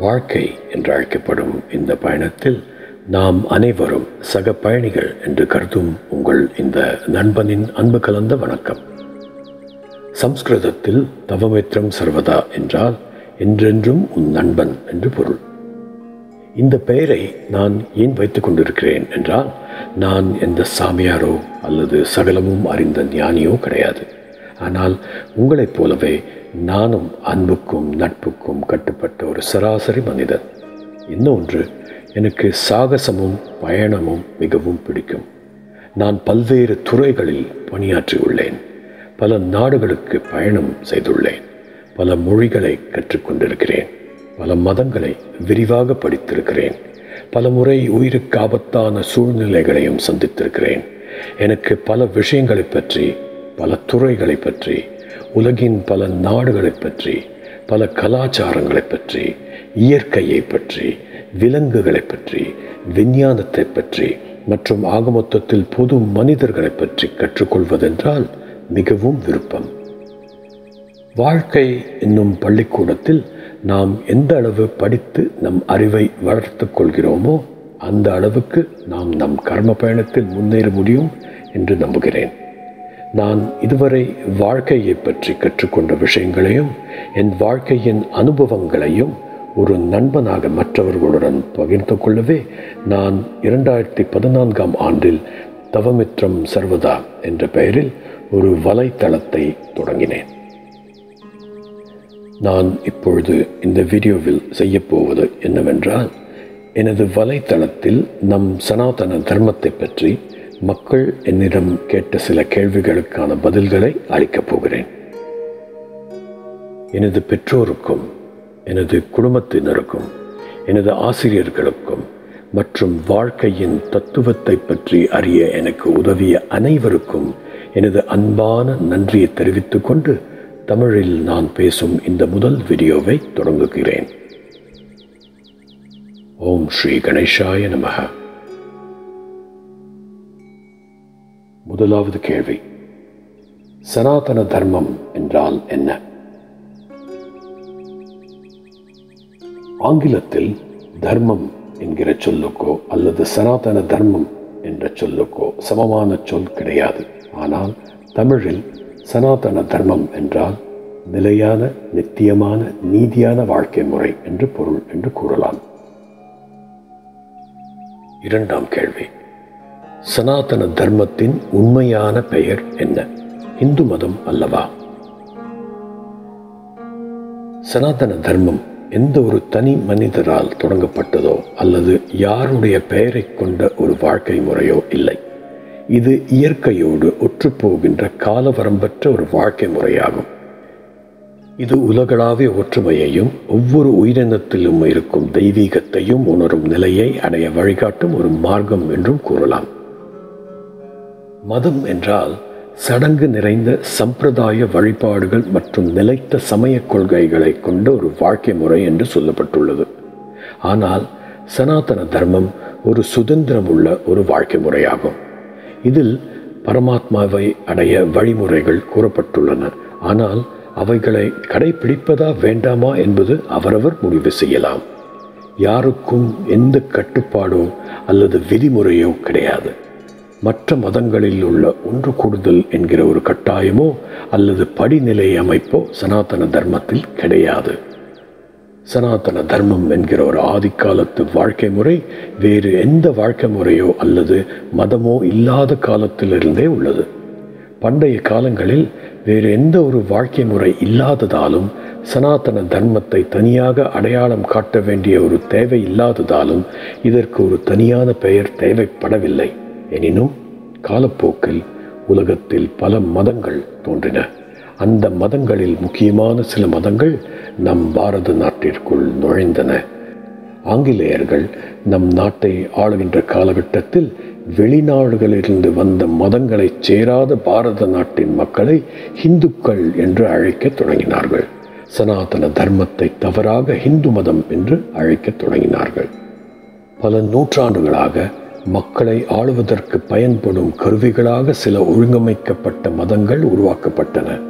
வாழ்க்கை என்று அழைக்கப்படும் இந்த பயணத்தில் நாம் அனைவரும் சக பயணிகள் என்று கருதும் உங்கள் இந்த நண்பனின் அன்பு கலந்த வணக்கம் சம்ஸ்கிருதத்தில் தவமித்ரம் சர்வதா என்றால் என்றென்றும் உன் நண்பன் என்று பொருள் இந்த பெயரை நான் ஏன் வைத்துக் கொண்டிருக்கிறேன் என்றால் நான் எந்த சாமியாரோ அல்லது சகலமும் அறிந்த ஞானியோ கிடையாது ஆனால் உங்களைப் போலவே நானும் அன்புக்கும் நட்புக்கும் கட்டுப்பட்ட ஒரு சராசரி மனிதன் இன்னொன்று எனக்கு சாகசமும் பயணமும் மிகவும் பிடிக்கும் நான் பல்வேறு துறைகளில் பணியாற்றியுள்ளேன் பல நாடுகளுக்கு பயணம் செய்துள்ளேன் பல மொழிகளை கற்றுக்கொண்டிருக்கிறேன் பல மதங்களை விரிவாக படித்திருக்கிறேன் பல முறை உயிருக்கு ஆபத்தான சூழ்நிலைகளையும் சந்தித்திருக்கிறேன் எனக்கு பல விஷயங்களை பற்றி பல துறைகளை பற்றி உலகின் பல நாடுகளை பற்றி பல கலாச்சாரங்களை பற்றி இயற்கையை பற்றி விலங்குகளை பற்றி விஞ்ஞானத்தை பற்றி மற்றும் ஆகமொத்தத்தில் பொது மனிதர்களை பற்றி கற்றுக்கொள்வதென்றால் மிகவும் விருப்பம் வாழ்க்கை என்னும் பள்ளிக்கூடத்தில் நாம் எந்த அளவு படித்து நம் அறிவை வளர்த்து கொள்கிறோமோ அந்த அளவுக்கு நாம் நம் கர்ம பயணத்தில் முன்னேற முடியும் என்று நம்புகிறேன் நான் இதுவரை வாழ்க்கையை பற்றி கற்றுக்கொண்ட விஷயங்களையும் என் வாழ்க்கையின் அனுபவங்களையும் ஒரு நண்பனாக மற்றவர்களுடன் பகிர்ந்து கொள்ளவே நான் இரண்டாயிரத்தி பதினான்காம் ஆண்டில் தவமித்ரம் சர்வதா என்ற பெயரில் ஒரு வலைத்தளத்தை தொடங்கினேன் நான் இப்பொழுது இந்த வீடியோவில் செய்யப்போவது என்னவென்றால் எனது வலைத்தளத்தில் நம் சனாதன தர்மத்தை பற்றி மக்கள் என்னிடம் கேட்ட சில கேள்விகளுக்கான பதில்களை அளிக்கப் போகிறேன் எனது பெற்றோருக்கும் எனது குடும்பத்தினருக்கும் எனது ஆசிரியர்களுக்கும் மற்றும் வாழ்க்கையின் தத்துவத்தை பற்றி அறிய எனக்கு உதவிய அனைவருக்கும் எனது அன்பான நன்றியை தெரிவித்துக் கொண்டு தமிழில் நான் பேசும் இந்த முதல் வீடியோவை தொடங்குகிறேன் ஓம் ஸ்ரீ கணேஷாய நமக முதலாவது கேள்வி சனாதன தர்மம் என்றால் என்ன ஆங்கிலத்தில் தர்மம் என்கிற சொல்லுக்கோ அல்லது சனாதன தர்மம் என்ற சொல்லுக்கோ சமமான சொல் கிடையாது ஆனால் தமிழில் சனாதன தர்மம் என்றால் நிலையான நித்தியமான நீதியான வாழ்க்கை முறை என்று பொருள் என்று கூறலாம் இரண்டாம் கேள்வி சனாதன தர்மத்தின் உண்மையான பெயர் என்ன இந்து மதம் அல்லவா சனாதன தர்மம் எந்த ஒரு தனி மனிதரால் தொடங்கப்பட்டதோ அல்லது யாருடைய பெயரை கொண்ட ஒரு வாழ்க்கை முறையோ இல்லை இது இயற்கையோடு ஒற்றுப்போகின்ற காலவரம்பற்ற ஒரு வாழ்க்கை முறையாகும் இது உலகளாவிய ஒற்றுமையையும் ஒவ்வொரு உயிரினத்திலும் இருக்கும் தெய்வீகத்தையும் உணரும் நிலையை அடைய வழிகாட்டும் ஒரு மார்க்கம் என்றும் கூறலாம் மதம் என்றால் சடங்கு நிறைந்த சம்பிரதாய வழிபாடுகள் மற்றும் நிலைத்த சமய கொள்கைகளை கொண்ட ஒரு வாழ்க்கை முறை என்று சொல்லப்பட்டுள்ளது ஆனால் சனாதன தர்மம் ஒரு சுதந்திரம் உள்ள ஒரு வாழ்க்கை முறையாகும் இதில் பரமாத்மாவை அடைய வழிமுறைகள் கூறப்பட்டுள்ளன ஆனால் அவைகளை கடைபிடிப்பதா வேண்டாமா என்பது அவரவர் முடிவு செய்யலாம் யாருக்கும் எந்த கட்டுப்பாடோ அல்லது விதிமுறையோ கிடையாது மற்ற மதங்களில் உள்ள ஒன்று கூடுதல் என்கிற ஒரு கட்டாயமோ அல்லது படிநிலை அமைப்போ சனாதன தர்மத்தில் கிடையாது சனாதன தர்மம் என்கிற ஒரு ஆதிக்காலத்து வாழ்க்கை முறை வேறு எந்த வாழ்க்கை முறையோ அல்லது மதமோ இல்லாத காலத்திலிருந்தே உள்ளது பண்டைய காலங்களில் வேறு எந்த ஒரு வாழ்க்கை முறை இல்லாததாலும் சனாதன தர்மத்தை தனியாக அடையாளம் காட்ட வேண்டிய ஒரு தேவை இல்லாததாலும் இதற்கு ஒரு தனியான பெயர் தேவைப்படவில்லை எனினும் காலப்போக்கில் உலகத்தில் பல மதங்கள் தோன்றின அந்த மதங்களில் முக்கியமான சில மதங்கள் நம் பாரத நாட்டிற்குள் நுழைந்தன ஆங்கிலேயர்கள் நம் நாட்டை ஆளுகின்ற காலகட்டத்தில் வெளிநாடுகளிலிருந்து வந்த மதங்களைச் சேராத பாரத நாட்டின் மக்களை இந்துக்கள் என்று அழைக்கத் தொடங்கினார்கள் சனாதன தர்மத்தை தவறாக இந்து மதம் என்று அழைக்கத் தொடங்கினார்கள் பல நூற்றாண்டுகளாக மக்களை ஆளுவதற்கு பயன்படும் கருவிகளாக சில ஒழுங்கமைக்கப்பட்ட மதங்கள் உருவாக்கப்பட்டன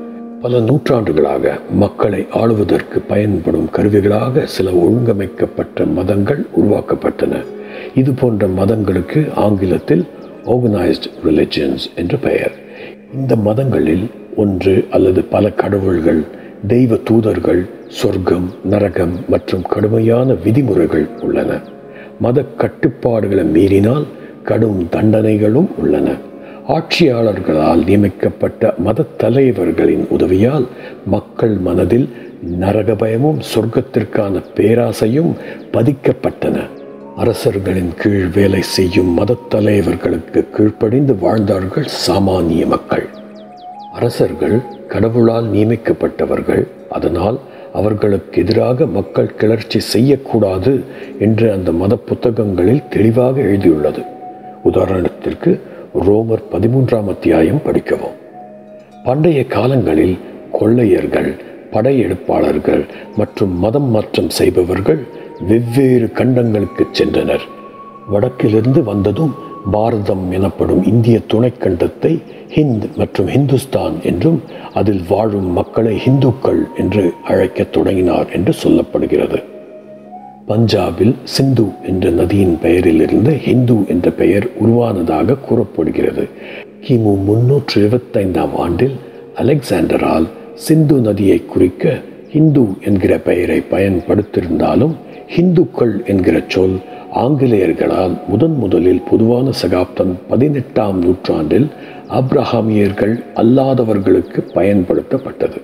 பல நூற்றாண்டுகளாக மக்களை ஆளுவதற்கு பயன்படும் கருவிகளாக சில ஒழுங்கமைக்கப்பட்ட மதங்கள் உருவாக்கப்பட்டன இது போன்ற மதங்களுக்கு ஆங்கிலத்தில் ஆர்கனைஸ்ட் ரிலிஜன்ஸ் என்று பெயர் இந்த மதங்களில் ஒன்று அல்லது பல கடவுள்கள் தெய்வ தூதர்கள் சொர்க்கம் நரகம் மற்றும் கடுமையான விதிமுறைகள் உள்ளன மத கட்டுப்பாடுகளை மீறினால் கடும் தண்டனைகளும் உள்ளன ஆட்சியாளர்களால் நியமிக்கப்பட்ட மத தலைவர்களின் உதவியால் மக்கள் மனதில் நரக பயமும் சொர்க்கத்திற்கான பேராசையும் பதிக்கப்பட்டன அரசர்களின் கீழ் வேலை செய்யும் மத தலைவர்களுக்கு கீழ்ப்படிந்து வாழ்ந்தார்கள் சாமானிய மக்கள் அரசர்கள் கடவுளால் நியமிக்கப்பட்டவர்கள் அதனால் அவர்களுக்கு எதிராக மக்கள் கிளர்ச்சி செய்யக்கூடாது என்று அந்த மத புத்தகங்களில் தெளிவாக எழுதியுள்ளது உதாரணத்திற்கு ரோமர் பதிமூன்றாம் அத்தியாயம் படிக்கவும் பண்டைய காலங்களில் கொள்ளையர்கள் படையெடுப்பாளர்கள் மற்றும் மதம் மாற்றம் செய்பவர்கள் வெவ்வேறு கண்டங்களுக்கு சென்றனர் வடக்கிலிருந்து வந்ததும் பாரதம் எனப்படும் இந்திய துணைக்கண்டத்தை ஹிந்த் மற்றும் ஹிந்துஸ்தான் என்றும் அதில் வாழும் மக்களை இந்துக்கள் என்று அழைக்கத் தொடங்கினார் என்று சொல்லப்படுகிறது பஞ்சாபில் சிந்து என்ற நதியின் பெயரிலிருந்து ஹிந்து என்ற பெயர் உருவானதாக கூறப்படுகிறது கிமு முன்னூற்று இருபத்தைந்தாம் ஆண்டில் அலெக்சாண்டரால் சிந்து நதியை குறிக்க ஹிந்து என்கிற பெயரை பயன்படுத்தியிருந்தாலும் ஹிந்துக்கள் என்கிற சொல் ஆங்கிலேயர்களால் முதன் முதலில் பொதுவான சகாப்தம் பதினெட்டாம் நூற்றாண்டில் அப்ரஹாமியர்கள் அல்லாதவர்களுக்கு பயன்படுத்தப்பட்டது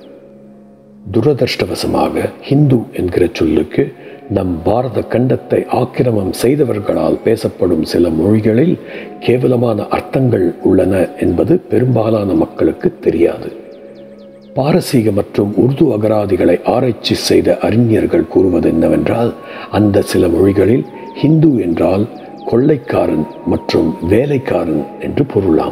துரதிருஷ்டவசமாக ஹிந்து என்கிற சொல்லுக்கு நம் பாரத கண்டத்தை ஆக்கிரமம் செய்தவர்களால் பேசப்படும் சில மொழிகளில் கேவலமான அர்த்தங்கள் உள்ளன என்பது பெரும்பாலான மக்களுக்கு தெரியாது பாரசீக மற்றும் உருது அகராதிகளை ஆராய்ச்சி செய்த அறிஞர்கள் கூறுவது என்னவென்றால் அந்த சில மொழிகளில் ஹிந்து என்றால் கொள்ளைக்காரன் மற்றும் வேலைக்காரன் என்று பொருளாம்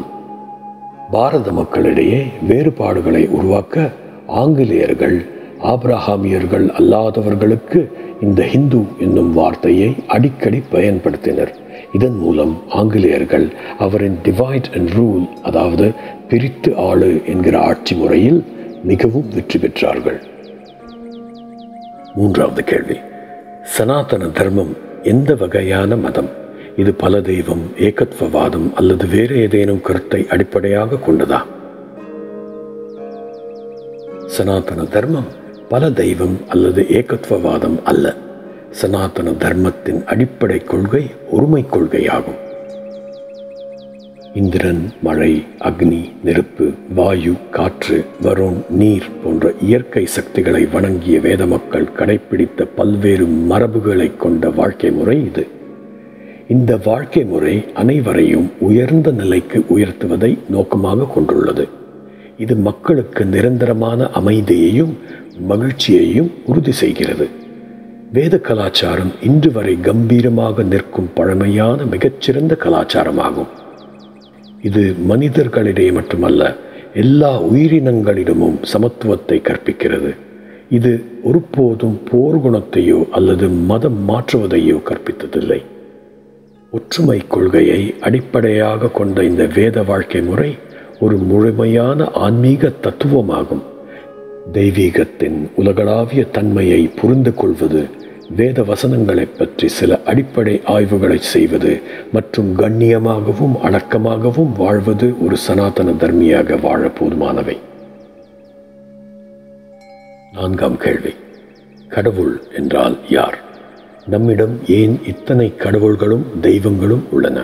பாரத மக்களிடையே வேறுபாடுகளை உருவாக்க ஆங்கிலேயர்கள் ஆப்ரஹாமியர்கள் அல்லாதவர்களுக்கு இந்த ஹிந்து என்னும் வார்த்தையை அடிக்கடி பயன்படுத்தினர் இதன் மூலம் ஆங்கிலேயர்கள் அவரின் டிவைட் அண்ட் ரூல் அதாவது பிரித்து ஆளு என்கிற ஆட்சி முறையில் மிகவும் வெற்றி பெற்றார்கள் மூன்றாவது கேள்வி சனாதன தர்மம் எந்த வகையான மதம் இது பல தெய்வம் ஏகத்வவாதம் அல்லது வேறு ஏதேனும் கருத்தை அடிப்படையாக கொண்டதா சனாதன தர்மம் பல தெய்வம் அல்லது ஏகத்வவாதம் அல்ல சனாதன தர்மத்தின் அடிப்படை கொள்கை ஒருமை கொள்கையாகும் இந்திரன் மழை அக்னி நெருப்பு வாயு காற்று வருண் நீர் போன்ற இயற்கை சக்திகளை வணங்கிய வேத மக்கள் கடைபிடித்த பல்வேறு மரபுகளை கொண்ட வாழ்க்கை முறை இது இந்த வாழ்க்கை முறை அனைவரையும் உயர்ந்த நிலைக்கு உயர்த்துவதை நோக்கமாக கொண்டுள்ளது இது மக்களுக்கு நிரந்தரமான அமைதியையும் மகிழ்ச்சியையும் உறுதி செய்கிறது வேத கலாச்சாரம் இன்று வரை கம்பீரமாக நிற்கும் பழமையான மிகச்சிறந்த கலாச்சாரமாகும் இது மனிதர்களிடையே மட்டுமல்ல எல்லா உயிரினங்களிடமும் சமத்துவத்தை கற்பிக்கிறது இது ஒருபோதும் போர் குணத்தையோ அல்லது மதம் மாற்றுவதையோ கற்பித்ததில்லை ஒற்றுமை கொள்கையை அடிப்படையாக கொண்ட இந்த வேத வாழ்க்கை முறை ஒரு முழுமையான ஆன்மீக தத்துவமாகும் தெய்வீகத்தின் உலகளாவிய தன்மையை புரிந்து கொள்வது வேத வசனங்களைப் பற்றி சில அடிப்படை ஆய்வுகளை செய்வது மற்றும் கண்ணியமாகவும் அடக்கமாகவும் வாழ்வது ஒரு சனாதன தர்மியாக வாழ போதுமானவை நான்காம் கேள்வி கடவுள் என்றால் யார் நம்மிடம் ஏன் இத்தனை கடவுள்களும் தெய்வங்களும் உள்ளன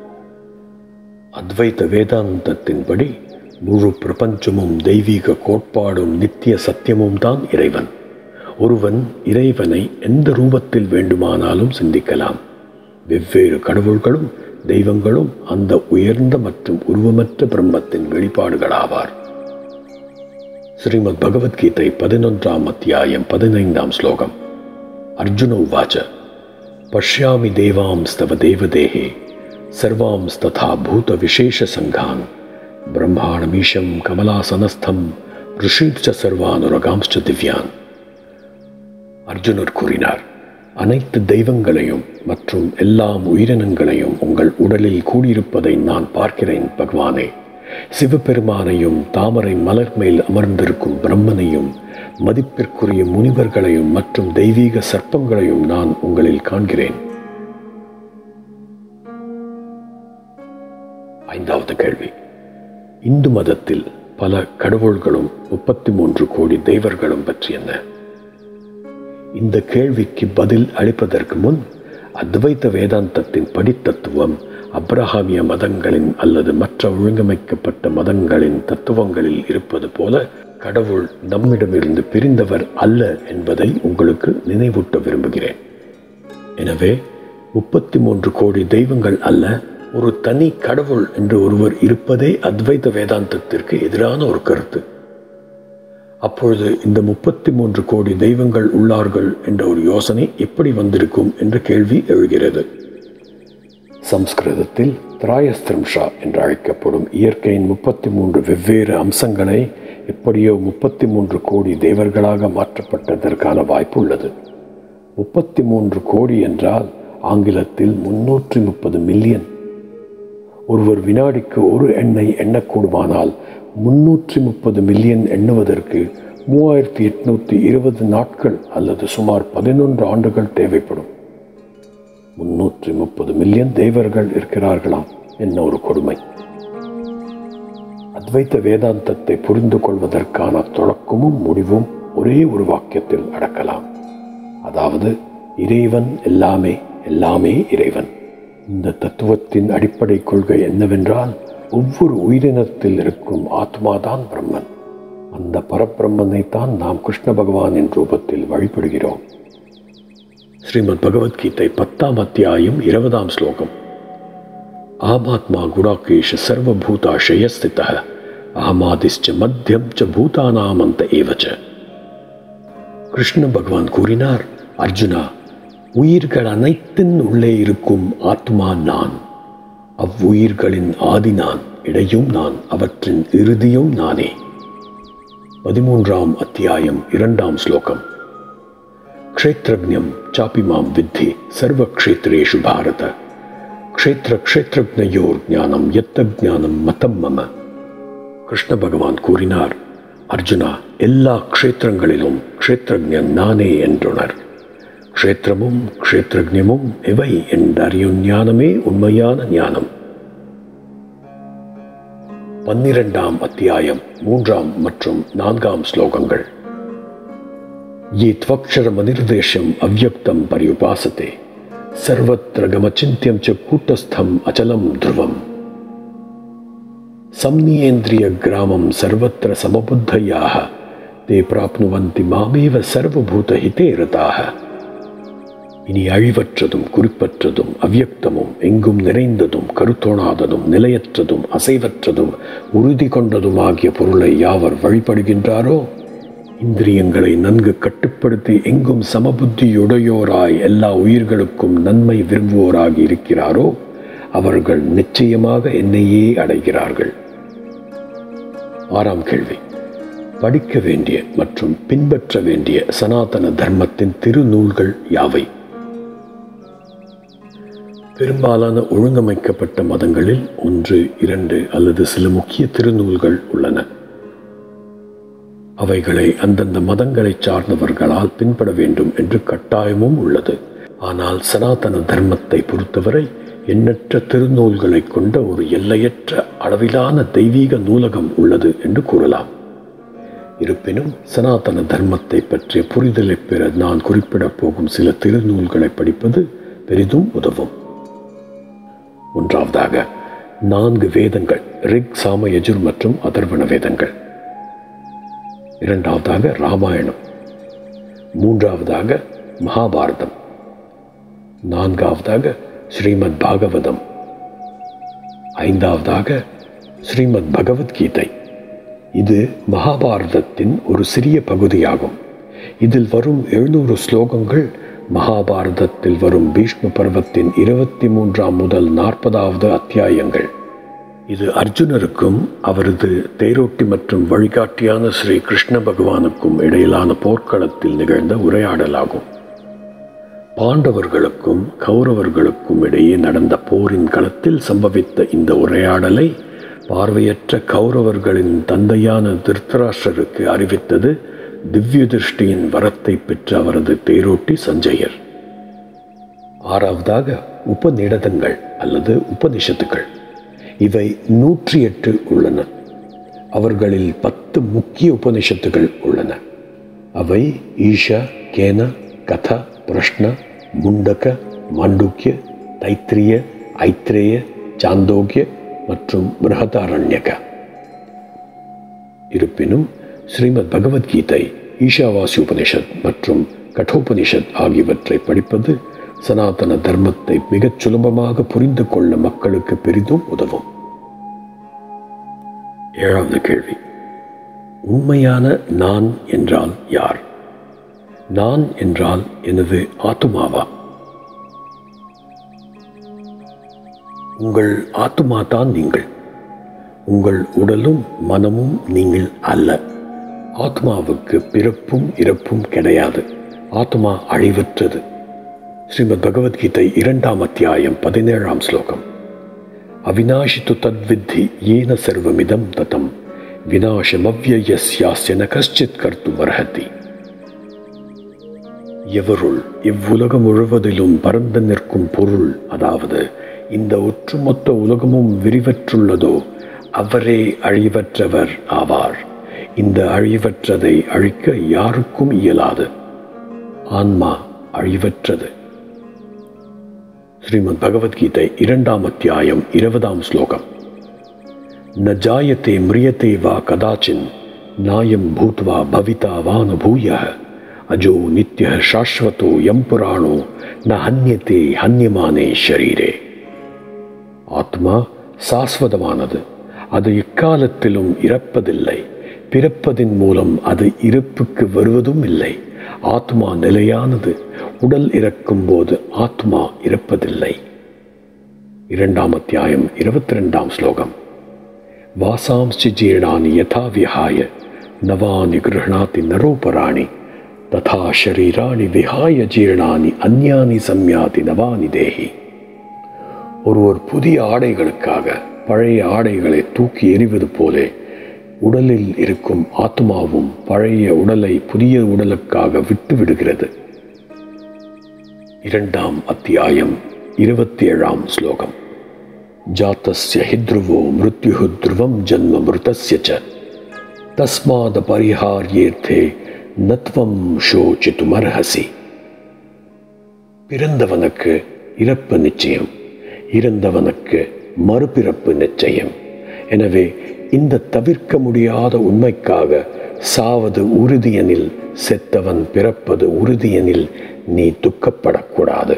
அத்வைத வேதாந்தத்தின்படி முழு பிரபஞ்சமும் தெய்வீக கோட்பாடும் நித்திய சத்தியமும் தான் இறைவன் ஒருவன் இறைவனை எந்த ரூபத்தில் வேண்டுமானாலும் சிந்திக்கலாம் வெவ்வேறு கடவுள்களும் தெய்வங்களும் அந்த உயர்ந்த மற்றும் உருவமற்ற பிரம்மத்தின் வெளிப்பாடுகளாவார் ஸ்ரீமத் பகவத்கீதை பதினொன்றாம் அத்தியாயம் பதினைந்தாம் ஸ்லோகம் அர்ஜுன உவாச்ச பஷ்யாமி தேவாம்ஸ்தவ தேவதேகே சர்வாம்ஸ்ததா பூத விசேஷ சங்கான் பிரம்மாணமீஷம் கமலாசனஸ்தம் ரிஷீச்ச சர்வானுரகாம்ஸ்ட திவ்யான் அர்ஜுனர் கூறினார் அனைத்து தெய்வங்களையும் மற்றும் எல்லாம் உயிரினங்களையும் உங்கள் உடலில் கூடியிருப்பதை நான் பார்க்கிறேன் பகவானே சிவபெருமானையும் தாமரை மலர் மேல் அமர்ந்திருக்கும் பிரம்மனையும் மதிப்பிற்குரிய முனிவர்களையும் மற்றும் தெய்வீக சர்ப்பங்களையும் நான் உங்களில் காண்கிறேன் ஐந்தாவது கேள்வி இந்து மதத்தில் பல கடவுள்களும் முப்பத்தி மூன்று கோடி தெய்வர்களும் பற்றி என்ன இந்த கேள்விக்கு பதில் அளிப்பதற்கு முன் அத்வைத வேதாந்தத்தின் படித்தத்துவம் அப்ரஹாமிய மதங்களின் அல்லது மற்ற ஒழுங்கமைக்கப்பட்ட மதங்களின் தத்துவங்களில் இருப்பது போல கடவுள் நம்மிடமிருந்து பிரிந்தவர் அல்ல என்பதை உங்களுக்கு நினைவூட்ட விரும்புகிறேன் எனவே முப்பத்தி மூன்று கோடி தெய்வங்கள் அல்ல ஒரு தனி கடவுள் என்று ஒருவர் இருப்பதே அத்வைத வேதாந்தத்திற்கு எதிரான ஒரு கருத்து அப்பொழுது இந்த முப்பத்தி மூன்று கோடி தெய்வங்கள் உள்ளார்கள் என்ற ஒரு யோசனை எப்படி வந்திருக்கும் என்ற கேள்வி எழுகிறது சம்ஸ்கிருதத்தில் திராயஸ்திரம்ஷா என்று அழைக்கப்படும் இயற்கையின் முப்பத்தி மூன்று வெவ்வேறு அம்சங்களை எப்படியோ முப்பத்தி மூன்று கோடி தேவர்களாக மாற்றப்பட்டதற்கான வாய்ப்பு உள்ளது முப்பத்தி மூன்று கோடி என்றால் ஆங்கிலத்தில் முன்னூற்றி முப்பது மில்லியன் ஒருவர் வினாடிக்கு ஒரு எண்ணை எண்ணக்கூடுமானால் முன்னூற்றி முப்பது மில்லியன் எண்ணுவதற்கு மூவாயிரத்தி எட்நூத்தி இருபது நாட்கள் அல்லது சுமார் பதினொன்று ஆண்டுகள் தேவைப்படும் முன்னூற்றி முப்பது மில்லியன் தேவர்கள் இருக்கிறார்களாம் என்ன ஒரு கொடுமை அத்வைத்த வேதாந்தத்தை புரிந்து கொள்வதற்கான தொடக்கமும் முடிவும் ஒரே ஒரு வாக்கியத்தில் அடக்கலாம் அதாவது இறைவன் எல்லாமே எல்லாமே இறைவன் இந்த தத்துவத்தின் அடிப்படை கொள்கை என்னவென்றால் ஒவ்வொரு உயிரினத்தில் இருக்கும் ஆத்மாதான் பிரம்மன் அந்த பரபிரம்மனை தான் நாம் கிருஷ்ண பகவானின் ரூபத்தில் வழிபடுகிறோம் ஸ்ரீமத் பகவத்கீதை பத்தாம் அத்தியாயம் இருபதாம் ஸ்லோகம் ஆமாத்மா குடாகேஷ சர்வபூதாஷய ஸ்தித ஆமாதிஷ்ச மத்தியம் ச பூதானாமந்த ஏவச்ச கிருஷ்ண பகவான் கூறினார் அர்ஜுனா உயிர்கள் அனைத்தின் உள்ளே இருக்கும் ஆத்மா நான் அவ்வுயிர்களின் ஆதி நான் இடையும் நான் அவற்றின் இறுதியும் நானே பதிமூன்றாம் அத்தியாயம் இரண்டாம் ஸ்லோகம் க்ஷேத்ரஜம் சாப்பி மாம் வித்தி சர்வக்ஷேத்ரேஷு பாரத க்ஷேத்திர க்ஷேத்ரஜயோர் ஞானம் எத்த ஞானம் மதம் மம கிருஷ்ண பகவான் கூறினார் அர்ஜுனா எல்லா க்ஷேத்திரங்களிலும் க்ஷேத்ரஜன் நானே என்றுணர் க்ஷேத்திரமும் க்ஷேத்ரஜமும் இவை என்றறியும் ஞானமே உண்மையான ஞானம் பன்னிரெண்டாம் அத்தியாயம் மூன்றாம் மற்றும் நான்காம் ஸ்லோகங்கள் ये त्वक्षरमनिर्देशम् अव्यक्तं पर्युपासते सर्वत्र गमचिन्त्यं च कूटस्थम् अचलं ध्रुवम् संनियेन्द्रियग्रामं सर्वत्र समबुद्धयाः ते प्राप्नुवन्ति मामेव सर्वभूतहिते रताः இனி அழிவற்றதும் குறிப்பற்றதும் அவ்யக்தமும் எங்கும் நிறைந்ததும் கருத்தோணாததும் நிலையற்றதும் அசைவற்றதும் உறுதி கொண்டதும் ஆகிய பொருளை யாவர் வழிபடுகின்றாரோ இந்திரியங்களை நன்கு கட்டுப்படுத்தி எங்கும் சமபுத்தியுடையோராய் எல்லா உயிர்களுக்கும் நன்மை விரும்புவோராகி இருக்கிறாரோ அவர்கள் நிச்சயமாக என்னையே அடைகிறார்கள் ஆறாம் கேள்வி படிக்க வேண்டிய மற்றும் பின்பற்ற வேண்டிய சனாதன தர்மத்தின் திருநூல்கள் யாவை பெரும்பாலான ஒழுங்கமைக்கப்பட்ட மதங்களில் ஒன்று இரண்டு அல்லது சில முக்கிய திருநூல்கள் உள்ளன அவைகளை அந்தந்த மதங்களை சார்ந்தவர்களால் பின்பற்ற வேண்டும் என்று கட்டாயமும் உள்ளது ஆனால் சனாதன தர்மத்தை பொறுத்தவரை எண்ணற்ற திருநூல்களை கொண்ட ஒரு எல்லையற்ற அளவிலான தெய்வீக நூலகம் உள்ளது என்று கூறலாம் இருப்பினும் சனாதன தர்மத்தை பற்றிய புரிதலை பெற நான் குறிப்பிடப் போகும் சில திருநூல்களை படிப்பது பெரிதும் உதவும் ஒன்றாவதாக நான்கு வேதங்கள் ரிக் சாம யஜுர் மற்றும் அதர்வண வேதங்கள் இரண்டாவதாக ராமாயணம் மூன்றாவதாக மகாபாரதம் நான்காவதாக ஸ்ரீமத் பாகவதம் ஐந்தாவதாக ஸ்ரீமத் பகவத்கீதை இது மகாபாரதத்தின் ஒரு சிறிய பகுதியாகும் இதில் வரும் எழுநூறு ஸ்லோகங்கள் மகாபாரதத்தில் வரும் பீஷ்ம பர்வத்தின் இருபத்தி மூன்றாம் முதல் நாற்பதாவது அத்தியாயங்கள் இது அர்ஜுனருக்கும் அவரது தேரோட்டி மற்றும் வழிகாட்டியான ஸ்ரீ கிருஷ்ண பகவானுக்கும் இடையிலான போர்க்களத்தில் நிகழ்ந்த உரையாடலாகும் பாண்டவர்களுக்கும் கௌரவர்களுக்கும் இடையே நடந்த போரின் களத்தில் சம்பவித்த இந்த உரையாடலை பார்வையற்ற கௌரவர்களின் தந்தையான திருத்தராஷ்டருக்கு அறிவித்தது திவ்ய திருஷ்டியின் வரத்தை பெற்ற அவரது தேரோட்டி சஞ்சயர் ஆறாவதாக உபநிடதங்கள் அல்லது உபனிஷத்துக்கள் இவை நூற்றி எட்டு உள்ளன அவர்களில் பத்து முக்கிய உபனிஷத்துகள் உள்ளன அவை ஈஷா கேன கத பிரஷ்ன முண்டக மாண்டூக்கிய தைத்திரிய ஐத்ரேய சாந்தோக்கிய மற்றும் பிருகதாரண்யக இருப்பினும் ஸ்ரீமத் பகவத்கீதை ஈஷாவாசி உபனிஷத் மற்றும் கட்டோபனிஷத் ஆகியவற்றை படிப்பது சனாதன தர்மத்தை மிகச் சுலபமாக புரிந்து கொள்ள மக்களுக்கு பெரிதும் உதவும் ஏழாவது கேள்வி உண்மையான நான் என்றால் யார் நான் என்றால் எனது ஆத்துமாவா உங்கள் ஆத்துமா தான் நீங்கள் உங்கள் உடலும் மனமும் நீங்கள் அல்ல ஆத்மாவுக்கு பிறப்பும் இறப்பும் கிடையாது ஆத்மா அழிவற்றது ஸ்ரீமத் பகவத்கீதை இரண்டாம் அத்தியாயம் பதினேழாம் ஸ்லோகம் அவிநாஷித்து தத்வித்தி ஏன சர்வமிதம் ததம் விநாசமவ்யயஸ்யாஸ்ய ந கஷ்டித் கர்த்தும் அர்ஹதி எவருள் இவ்வுலகம் முழுவதிலும் பரந்து நிற்கும் பொருள் அதாவது இந்த ஒற்றுமொத்த உலகமும் விரிவற்றுள்ளதோ அவரே அழிவற்றவர் ஆவார் இந்த அழிவற்றதை அழிக்க யாருக்கும் இயலாது ஆன்மா அழிவற்றது ஸ்ரீமத் பகவத்கீதை இரண்டாம் அத்தியாயம் இருபதாம் ஸ்லோகம் ந ஜாயத்தே மிரியத்தே வா கதாச்சின் நாயம் பூத்வா பவிதா வானுபூய அஜோ நித்ய சாஸ்வதோ எம் புராணோ ந ஹன்யத்தே ஹன்யமானே ஷரீரே ஆத்மா சாஸ்வதமானது அது எக்காலத்திலும் இறப்பதில்லை பிறப்பதின் மூலம் அது இருப்புக்கு வருவதும் இல்லை ஆத்மா நிலையானது உடல் இறக்கும் போது ஆத்மா இறப்பதில்லை இரண்டாம் அத்தியாயம் இருபத்தி ரெண்டாம் ஸ்லோகம் வாசாம்சி ஜீர்ணானி யதா விஹாய நவானி கிருஹணாதி நரோபராணி ததா ஷரீராணி விஹாய ஜீர்ணானி அந்யானி சம்யாதி நவானி தேஹி ஒருவர் புதிய ஆடைகளுக்காக பழைய ஆடைகளை தூக்கி எறிவது போலே உடலில் இருக்கும் ஆத்மாவும் பழைய உடலை புதிய உடலுக்காக விட்டு விடுகிறது இரண்டாம் அத்தியாயம் இருபத்தி ஏழாம் ஸ்லோகம் ஜாத்தஸ்ய ஹித்ருவோ மிருத்யு த்ருவம் ஜன்ம மிருதஸ்ய ச தஸ்மாத பரிஹார்யேர்த்தே நத்வம் ஷோச்சித்துமர்ஹசி பிறந்தவனுக்கு இறப்பு நிச்சயம் இறந்தவனுக்கு மறுபிறப்பு நிச்சயம் எனவே இந்த தவிர்க்க முடியாத உண்மைக்காக சாவது உறுதியெனில் செத்தவன் பிறப்பது உறுதியெனில் நீ துக்கப்படக்கூடாது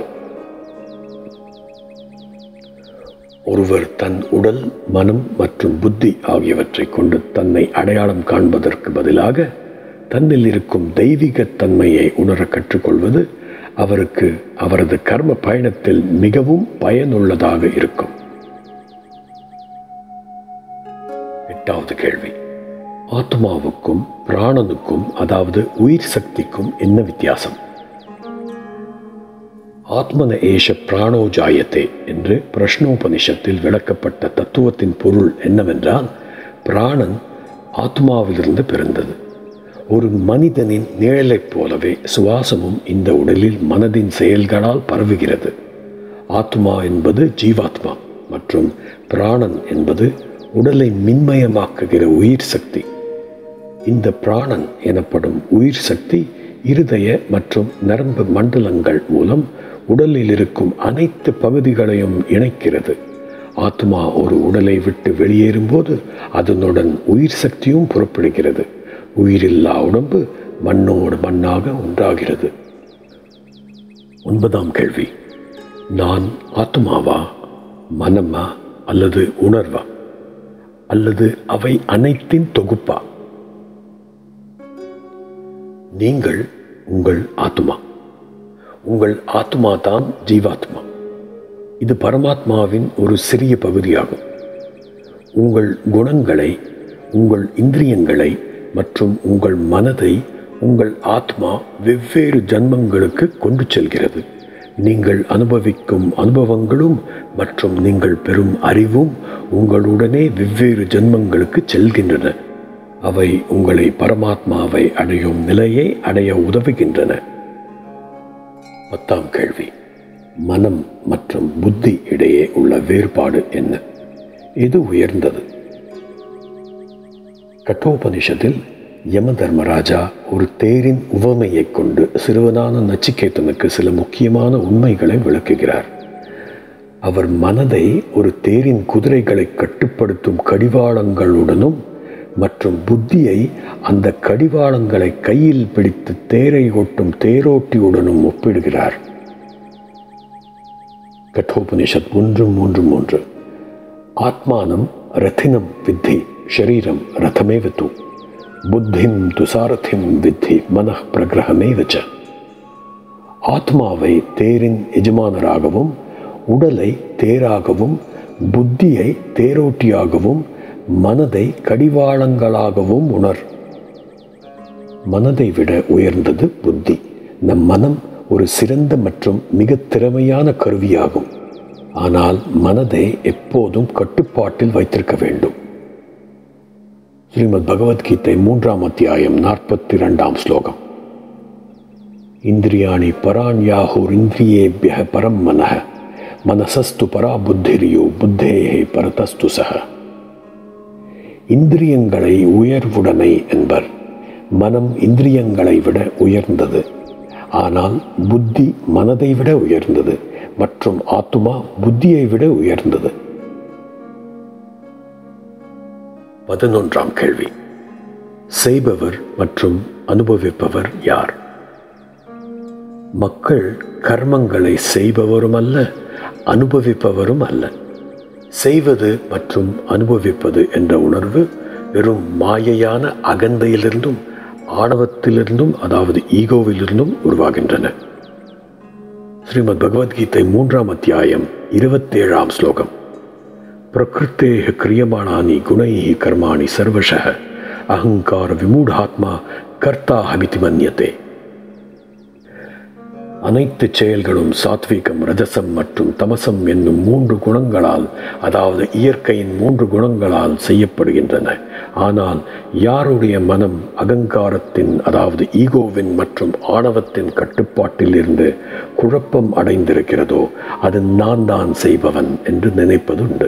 ஒருவர் தன் உடல் மனம் மற்றும் புத்தி ஆகியவற்றை கொண்டு தன்னை அடையாளம் காண்பதற்கு பதிலாக தன்னில் இருக்கும் தெய்வீக தன்மையை உணர கற்றுக்கொள்வது அவருக்கு அவரது கர்ம பயணத்தில் மிகவும் பயனுள்ளதாக இருக்கும் எட்டாவது கேள்வி ஆத்மாவுக்கும் பிராணனுக்கும் அதாவது உயிர் சக்திக்கும் என்ன வித்தியாசம் ஆத்மன ஏஷ பிராணோ ஜாயத்தே என்று பிரஷ்னோபனிஷத்தில் விளக்கப்பட்ட தத்துவத்தின் பொருள் என்னவென்றால் பிராணன் ஆத்மாவிலிருந்து பிறந்தது ஒரு மனிதனின் நிழலைப் போலவே சுவாசமும் இந்த உடலில் மனதின் செயல்களால் பரவுகிறது ஆத்மா என்பது ஜீவாத்மா மற்றும் பிராணன் என்பது உடலை மின்மயமாக்குகிற உயிர் சக்தி இந்த பிராணன் எனப்படும் உயிர் சக்தி இருதய மற்றும் நரம்பு மண்டலங்கள் மூலம் உடலில் இருக்கும் அனைத்து பகுதிகளையும் இணைக்கிறது ஆத்மா ஒரு உடலை விட்டு வெளியேறும்போது அதனுடன் உயிர் சக்தியும் புறப்படுகிறது உயிரில்லா உடம்பு மண்ணோடு மண்ணாக ஒன்றாகிறது ஒன்பதாம் கேள்வி நான் ஆத்மாவா மனமா அல்லது உணர்வா அல்லது அவை அனைத்தின் தொகுப்பா நீங்கள் உங்கள் ஆத்மா உங்கள் ஆத்மா தான் ஜீவாத்மா இது பரமாத்மாவின் ஒரு சிறிய பகுதியாகும் உங்கள் குணங்களை உங்கள் இந்திரியங்களை மற்றும் உங்கள் மனதை உங்கள் ஆத்மா வெவ்வேறு ஜன்மங்களுக்கு கொண்டு செல்கிறது நீங்கள் அனுபவிக்கும் அனுபவங்களும் மற்றும் நீங்கள் பெறும் அறிவும் உங்களுடனே வெவ்வேறு ஜென்மங்களுக்கு செல்கின்றன அவை உங்களை பரமாத்மாவை அடையும் நிலையை அடைய உதவுகின்றன பத்தாம் கேள்வி மனம் மற்றும் புத்தி இடையே உள்ள வேறுபாடு என்ன எது உயர்ந்தது கட்டோபனிஷத்தில் யம தர்மராஜா ஒரு தேரின் உவமையைக் கொண்டு சிறுவனான நச்சிகேதனுக்கு சில முக்கியமான உண்மைகளை விளக்குகிறார் அவர் மனதை ஒரு தேரின் குதிரைகளை கட்டுப்படுத்தும் கடிவாளங்களுடனும் மற்றும் புத்தியை அந்த கடிவாளங்களை கையில் பிடித்து தேரை ஓட்டும் தேரோட்டியுடனும் ஒப்பிடுகிறார் கட்டோபனிஷத் ஒன்று மூன்று மூன்று ஆத்மானம் ரத்தினம் வித்தி ஷரீரம் ரதமே வித்து புத்திம் துசாரதிம் வித்தி மன பிரகிரகமே வச்ச ஆத்மாவை தேரின் எஜமானராகவும் உடலை தேராகவும் புத்தியை தேரோட்டியாகவும் மனதை கடிவாளங்களாகவும் உணர் மனதை விட உயர்ந்தது புத்தி நம் மனம் ஒரு சிறந்த மற்றும் மிக திறமையான கருவியாகும் ஆனால் மனதை எப்போதும் கட்டுப்பாட்டில் வைத்திருக்க வேண்டும் ஸ்ரீமத் பகவத்கீதை மூன்றாம் அத்தியாயம் நாற்பத்தி இரண்டாம் ஸ்லோகம் இந்திரியாணி பராண்யாஹுர் இந்திரியேபிய பரம் மனः மனசஸ்து பரா புத்திரியோ புத்தேஹே பரதஸ்து சக இந்திரியங்களை உயர்வுடனை என்பர் மனம் இந்திரியங்களை விட உயர்ந்தது ஆனால் புத்தி மனதை விட உயர்ந்தது மற்றும் ஆத்துமா புத்தியை விட உயர்ந்தது பதினொன்றாம் கேள்வி செய்பவர் மற்றும் அனுபவிப்பவர் யார் மக்கள் கர்மங்களை செய்பவரும் அல்ல அனுபவிப்பவரும் அல்ல செய்வது மற்றும் அனுபவிப்பது என்ற உணர்வு வெறும் மாயையான அகந்தையிலிருந்தும் ஆணவத்திலிருந்தும் அதாவது ஈகோவிலிருந்தும் உருவாகின்றன ஸ்ரீமத் பகவத்கீதை மூன்றாம் அத்தியாயம் இருபத்தேழாம் ஸ்லோகம் பிரகிருத்தேக கிரியமானானி குணைஹி கர்மாணி சர்வஷக அகங்கார விமூடாத்மா கர்த்தா ஹமிதி மன்யத்தே அனைத்து செயல்களும் சாத்வீகம் ரஜசம் மற்றும் தமசம் என்னும் மூன்று குணங்களால் அதாவது இயற்கையின் மூன்று குணங்களால் செய்யப்படுகின்றன ஆனால் யாருடைய மனம் அகங்காரத்தின் அதாவது ஈகோவின் மற்றும் ஆணவத்தின் கட்டுப்பாட்டில் இருந்து குழப்பம் அடைந்திருக்கிறதோ அது நான் தான் செய்பவன் என்று நினைப்பதுண்டு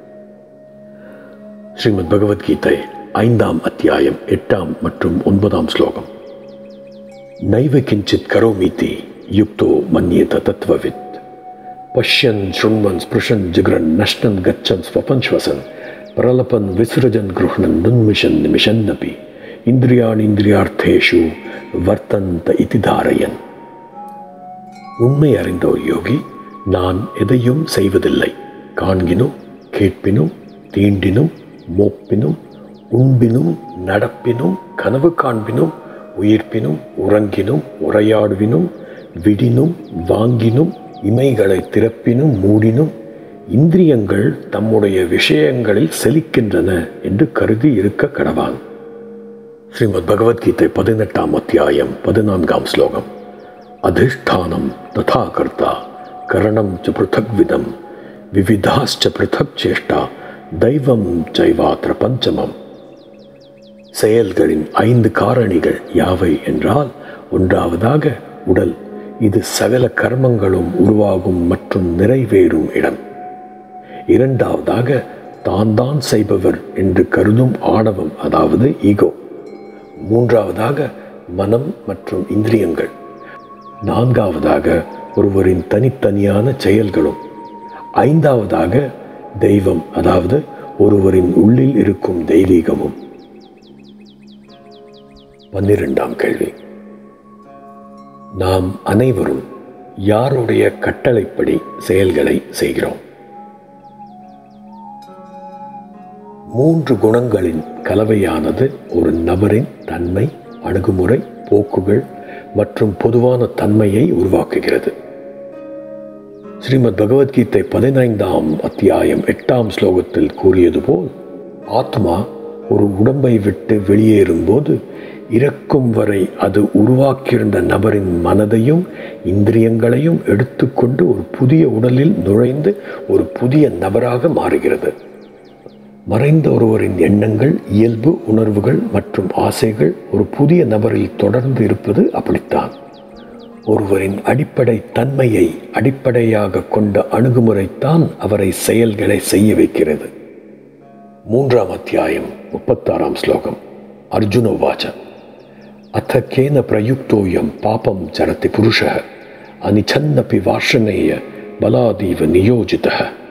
ஸ்ரீமத் பகவத்கீதை ஐந்தாம் அத்தியாயம் எட்டாம் மற்றும் ஒன்பதாம் ஸ்லோகம் நைவ கிஞ்சித் கரோமிதி யுக்தோ மன்யேத தத்வவித் பஷ்யன் சுண்வன் ஸ்பிருஷன் ஜிக்ரன் நஷ்டன் கச்சன் ஸ்வபன் ஸ்வசன் பிரலபன் விசுரஜன் குருஹணன் நுன்மிஷன் நிமிஷன்னபி இந்திரியாணிந்திரியார்த்தேஷு வர்த்தந்த இதி தாரயன் உண்மை அறிந்த ஒரு யோகி நான் எதையும் செய்வதில்லை காண்கினும் கேட்பினும் தீண்டினும் மோப்பினும் உண்பினும் நடப்பினும் கனவு காண்பினும் உயிர்ப்பினும் உறங்கினும் உரையாடுவினும் விடினும் வாங்கினும் இமைகளை திறப்பினும் மூடினும் இந்திரியங்கள் தம்முடைய விஷயங்களில் செலிக்கின்றன என்று கருதி இருக்க கடவான் ஸ்ரீமத் பகவத்கீதை பதினெட்டாம் அத்தியாயம் பதினான்காம் ஸ்லோகம் அதிஷ்டானம் ததா கர்த்தா கரணம் ச பிருத்தக் விதம் விவிதாச்ச பிருத்தக் சேஷ்டா தெய்வம் ஜைவாத்திர பஞ்சமம் செயல்களின் ஐந்து காரணிகள் யாவை என்றால் ஒன்றாவதாக உடல் இது சகல கர்மங்களும் உருவாகும் மற்றும் நிறைவேறும் இடம் இரண்டாவதாக தான் தான் செய்பவர் என்று கருதும் ஆணவம் அதாவது ஈகோ மூன்றாவதாக மனம் மற்றும் இந்திரியங்கள் நான்காவதாக ஒருவரின் தனித்தனியான செயல்களும் ஐந்தாவதாக தெய்வம் அதாவது ஒருவரின் உள்ளில் இருக்கும் தெய்வீகமும் பன்னிரெண்டாம் கேள்வி நாம் அனைவரும் யாருடைய கட்டளைப்படி செயல்களை செய்கிறோம் மூன்று குணங்களின் கலவையானது ஒரு நபரின் தன்மை அணுகுமுறை போக்குகள் மற்றும் பொதுவான தன்மையை உருவாக்குகிறது ஸ்ரீமத் பகவத்கீதை பதினைந்தாம் அத்தியாயம் எட்டாம் ஸ்லோகத்தில் கூறியது போல் ஆத்மா ஒரு உடம்பை விட்டு வெளியேறும்போது இறக்கும் வரை அது உருவாக்கியிருந்த நபரின் மனதையும் இந்திரியங்களையும் எடுத்துக்கொண்டு ஒரு புதிய உடலில் நுழைந்து ஒரு புதிய நபராக மாறுகிறது மறைந்த ஒருவரின் எண்ணங்கள் இயல்பு உணர்வுகள் மற்றும் ஆசைகள் ஒரு புதிய நபரில் தொடர்ந்து இருப்பது அப்படித்தான் ஒருவரின் அடிப்படை தன்மையை அடிப்படையாக கொண்ட அணுகுமுறைத்தான் அவரை செயல்களை செய்ய வைக்கிறது மூன்றாம் அத்தியாயம் முப்பத்தாறாம் ஸ்லோகம் அர்ஜுன வாச்ச அத்த கேன பிரயுக்தோயம் பாபம் சரத்தி புருஷ அனிச்சன்னபி வாஷனேய பலாதீவ நியோஜித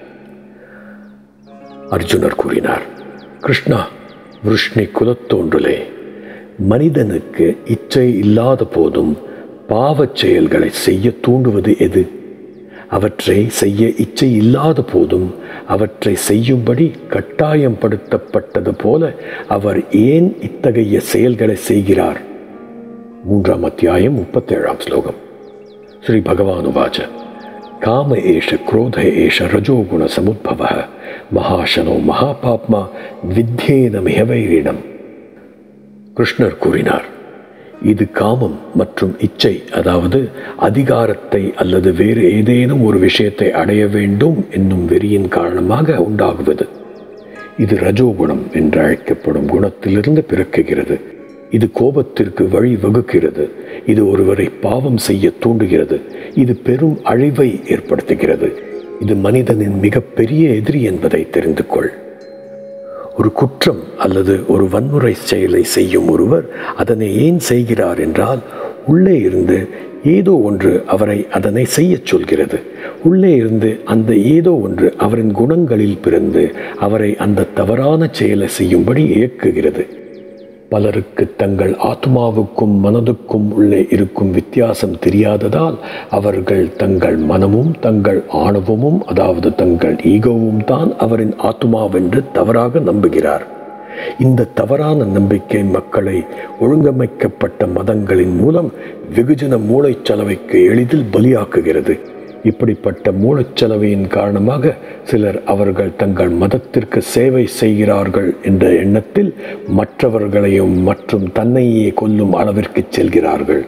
அர்ஜுனர் கூறினார் கிருஷ்ணா விருஷ்ணி குலத்தோன்றுலே மனிதனுக்கு இச்சை இல்லாத போதும் பாவச் செயல்களை செய்ய தூண்டுவது எது அவற்றை செய்ய இச்சை இல்லாத போதும் அவற்றை செய்யும்படி கட்டாயப்படுத்தப்பட்டது போல அவர் ஏன் இத்தகைய செயல்களை செய்கிறார் மூன்றாம் அத்தியாயம் முப்பத்தேழாம் ஸ்லோகம் ஸ்ரீ பகவானுவாச்ச காம ஏஷ குரோத ஏஷ ரஜோகுண சமுத்பவ மகாசனோ மகாபாப்மா வித்யேன மிகவைரிடம் கிருஷ்ணர் கூறினார் இது காமம் மற்றும் இச்சை அதாவது அதிகாரத்தை அல்லது வேறு ஏதேனும் ஒரு விஷயத்தை அடைய வேண்டும் என்னும் வெறியின் காரணமாக உண்டாகுவது இது ரஜோகுணம் என்று அழைக்கப்படும் குணத்திலிருந்து பிறக்குகிறது இது கோபத்திற்கு வழி வகுக்கிறது இது ஒருவரை பாவம் செய்ய தூண்டுகிறது இது பெரும் அழிவை ஏற்படுத்துகிறது இது மனிதனின் மிகப்பெரிய எதிரி என்பதை தெரிந்து கொள் ஒரு குற்றம் அல்லது ஒரு வன்முறை செயலை செய்யும் ஒருவர் அதனை ஏன் செய்கிறார் என்றால் உள்ளே இருந்து ஏதோ ஒன்று அவரை அதனை செய்யச் சொல்கிறது உள்ளே இருந்து அந்த ஏதோ ஒன்று அவரின் குணங்களில் பிறந்து அவரை அந்த தவறான செயலை செய்யும்படி இயக்குகிறது பலருக்கு தங்கள் ஆத்மாவுக்கும் மனதுக்கும் உள்ளே இருக்கும் வித்தியாசம் தெரியாததால் அவர்கள் தங்கள் மனமும் தங்கள் ஆணவமும் அதாவது தங்கள் ஈகோவும் தான் அவரின் ஆத்மாவென்று தவறாக நம்புகிறார் இந்த தவறான நம்பிக்கை மக்களை ஒழுங்கமைக்கப்பட்ட மதங்களின் மூலம் வெகுஜன மூளைச்சலவைக்கு எளிதில் பலியாக்குகிறது இப்படிப்பட்ட மூளைச்சலவையின் காரணமாக சிலர் அவர்கள் தங்கள் மதத்திற்கு சேவை செய்கிறார்கள் என்ற எண்ணத்தில் மற்றவர்களையும் மற்றும் தன்னையே கொல்லும் அளவிற்கு செல்கிறார்கள்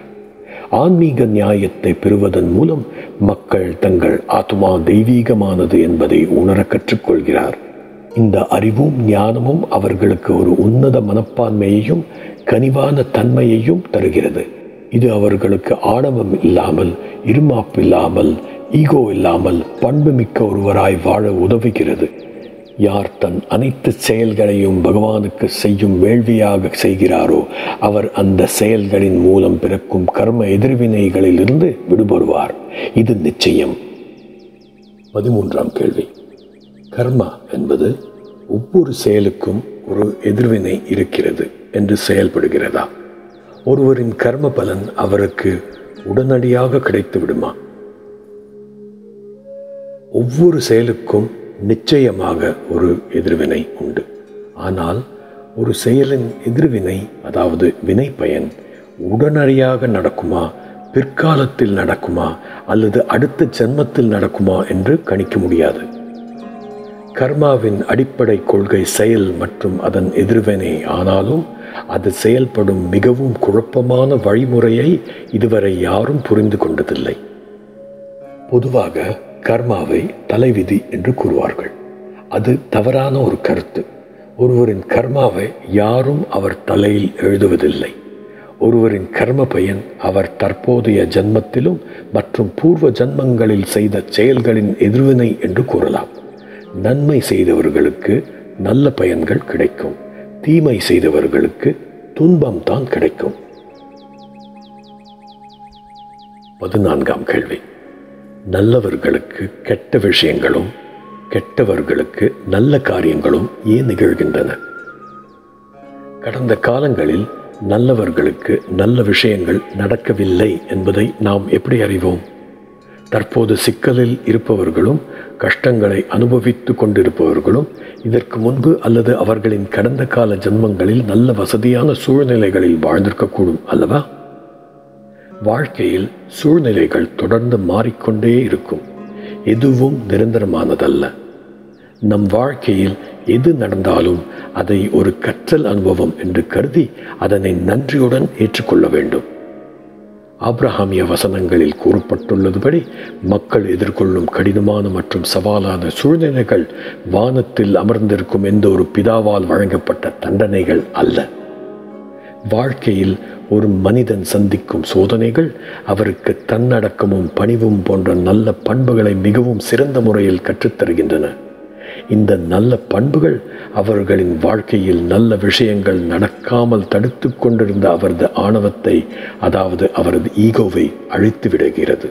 ஆன்மீக நியாயத்தை பெறுவதன் மூலம் மக்கள் தங்கள் ஆத்மா தெய்வீகமானது என்பதை உணர கற்றுக்கொள்கிறார் இந்த அறிவும் ஞானமும் அவர்களுக்கு ஒரு உன்னத மனப்பான்மையையும் கனிவான தன்மையையும் தருகிறது இது அவர்களுக்கு ஆணவம் இல்லாமல் இருமாப்பு இல்லாமல் ஈகோ இல்லாமல் பண்புமிக்க ஒருவராய் வாழ உதவுகிறது யார் தன் அனைத்து செயல்களையும் பகவானுக்கு செய்யும் வேள்வியாக செய்கிறாரோ அவர் அந்த செயல்களின் மூலம் பிறக்கும் கர்ம எதிர்வினைகளிலிருந்து விடுபடுவார் இது நிச்சயம் பதிமூன்றாம் கேள்வி கர்மா என்பது ஒவ்வொரு செயலுக்கும் ஒரு எதிர்வினை இருக்கிறது என்று செயல்படுகிறதா ஒருவரின் கர்ம பலன் அவருக்கு உடனடியாக கிடைத்து விடுமா ஒவ்வொரு செயலுக்கும் நிச்சயமாக ஒரு எதிர்வினை உண்டு ஆனால் ஒரு செயலின் எதிர்வினை அதாவது வினை பயன் உடனடியாக நடக்குமா பிற்காலத்தில் நடக்குமா அல்லது அடுத்த ஜென்மத்தில் நடக்குமா என்று கணிக்க முடியாது கர்மாவின் அடிப்படை கொள்கை செயல் மற்றும் அதன் எதிர்வினை ஆனாலும் அது செயல்படும் மிகவும் குழப்பமான வழிமுறையை இதுவரை யாரும் புரிந்து கொண்டதில்லை பொதுவாக கர்மாவை தலைவிதி என்று கூறுவார்கள் அது தவறான ஒரு கருத்து ஒருவரின் கர்மாவை யாரும் அவர் தலையில் எழுதுவதில்லை ஒருவரின் கர்ம பயன் அவர் தற்போதைய ஜன்மத்திலும் மற்றும் பூர்வ ஜன்மங்களில் செய்த செயல்களின் எதிர்வினை என்று கூறலாம் நன்மை செய்தவர்களுக்கு நல்ல பயன்கள் கிடைக்கும் தீமை செய்தவர்களுக்கு துன்பம் தான் கிடைக்கும் பதினான்காம் கேள்வி நல்லவர்களுக்கு கெட்ட விஷயங்களும் கெட்டவர்களுக்கு நல்ல காரியங்களும் ஏன் நிகழ்கின்றன கடந்த காலங்களில் நல்லவர்களுக்கு நல்ல விஷயங்கள் நடக்கவில்லை என்பதை நாம் எப்படி அறிவோம் தற்போது சிக்கலில் இருப்பவர்களும் கஷ்டங்களை அனுபவித்து கொண்டிருப்பவர்களும் இதற்கு முன்பு அல்லது அவர்களின் கடந்த கால ஜென்மங்களில் நல்ல வசதியான சூழ்நிலைகளில் வாழ்ந்திருக்கக்கூடும் அல்லவா வாழ்க்கையில் சூழ்நிலைகள் தொடர்ந்து மாறிக்கொண்டே இருக்கும் எதுவும் நிரந்தரமானதல்ல நம் வாழ்க்கையில் எது நடந்தாலும் அதை ஒரு கற்றல் அனுபவம் என்று கருதி அதனை நன்றியுடன் ஏற்றுக்கொள்ள வேண்டும் ஆப்ரஹாமிய வசனங்களில் கூறப்பட்டுள்ளதுபடி மக்கள் எதிர்கொள்ளும் கடினமான மற்றும் சவாலான சூழ்நிலைகள் வானத்தில் அமர்ந்திருக்கும் எந்த ஒரு பிதாவால் வழங்கப்பட்ட தண்டனைகள் அல்ல வாழ்க்கையில் ஒரு மனிதன் சந்திக்கும் சோதனைகள் அவருக்கு தன்னடக்கமும் பணிவும் போன்ற நல்ல பண்புகளை மிகவும் சிறந்த முறையில் கற்றுத்தருகின்றன இந்த நல்ல பண்புகள் அவர்களின் வாழ்க்கையில் நல்ல விஷயங்கள் நடக்காமல் தடுத்து கொண்டிருந்த அவரது ஆணவத்தை அதாவது அவரது ஈகோவை அழித்து விடுகிறது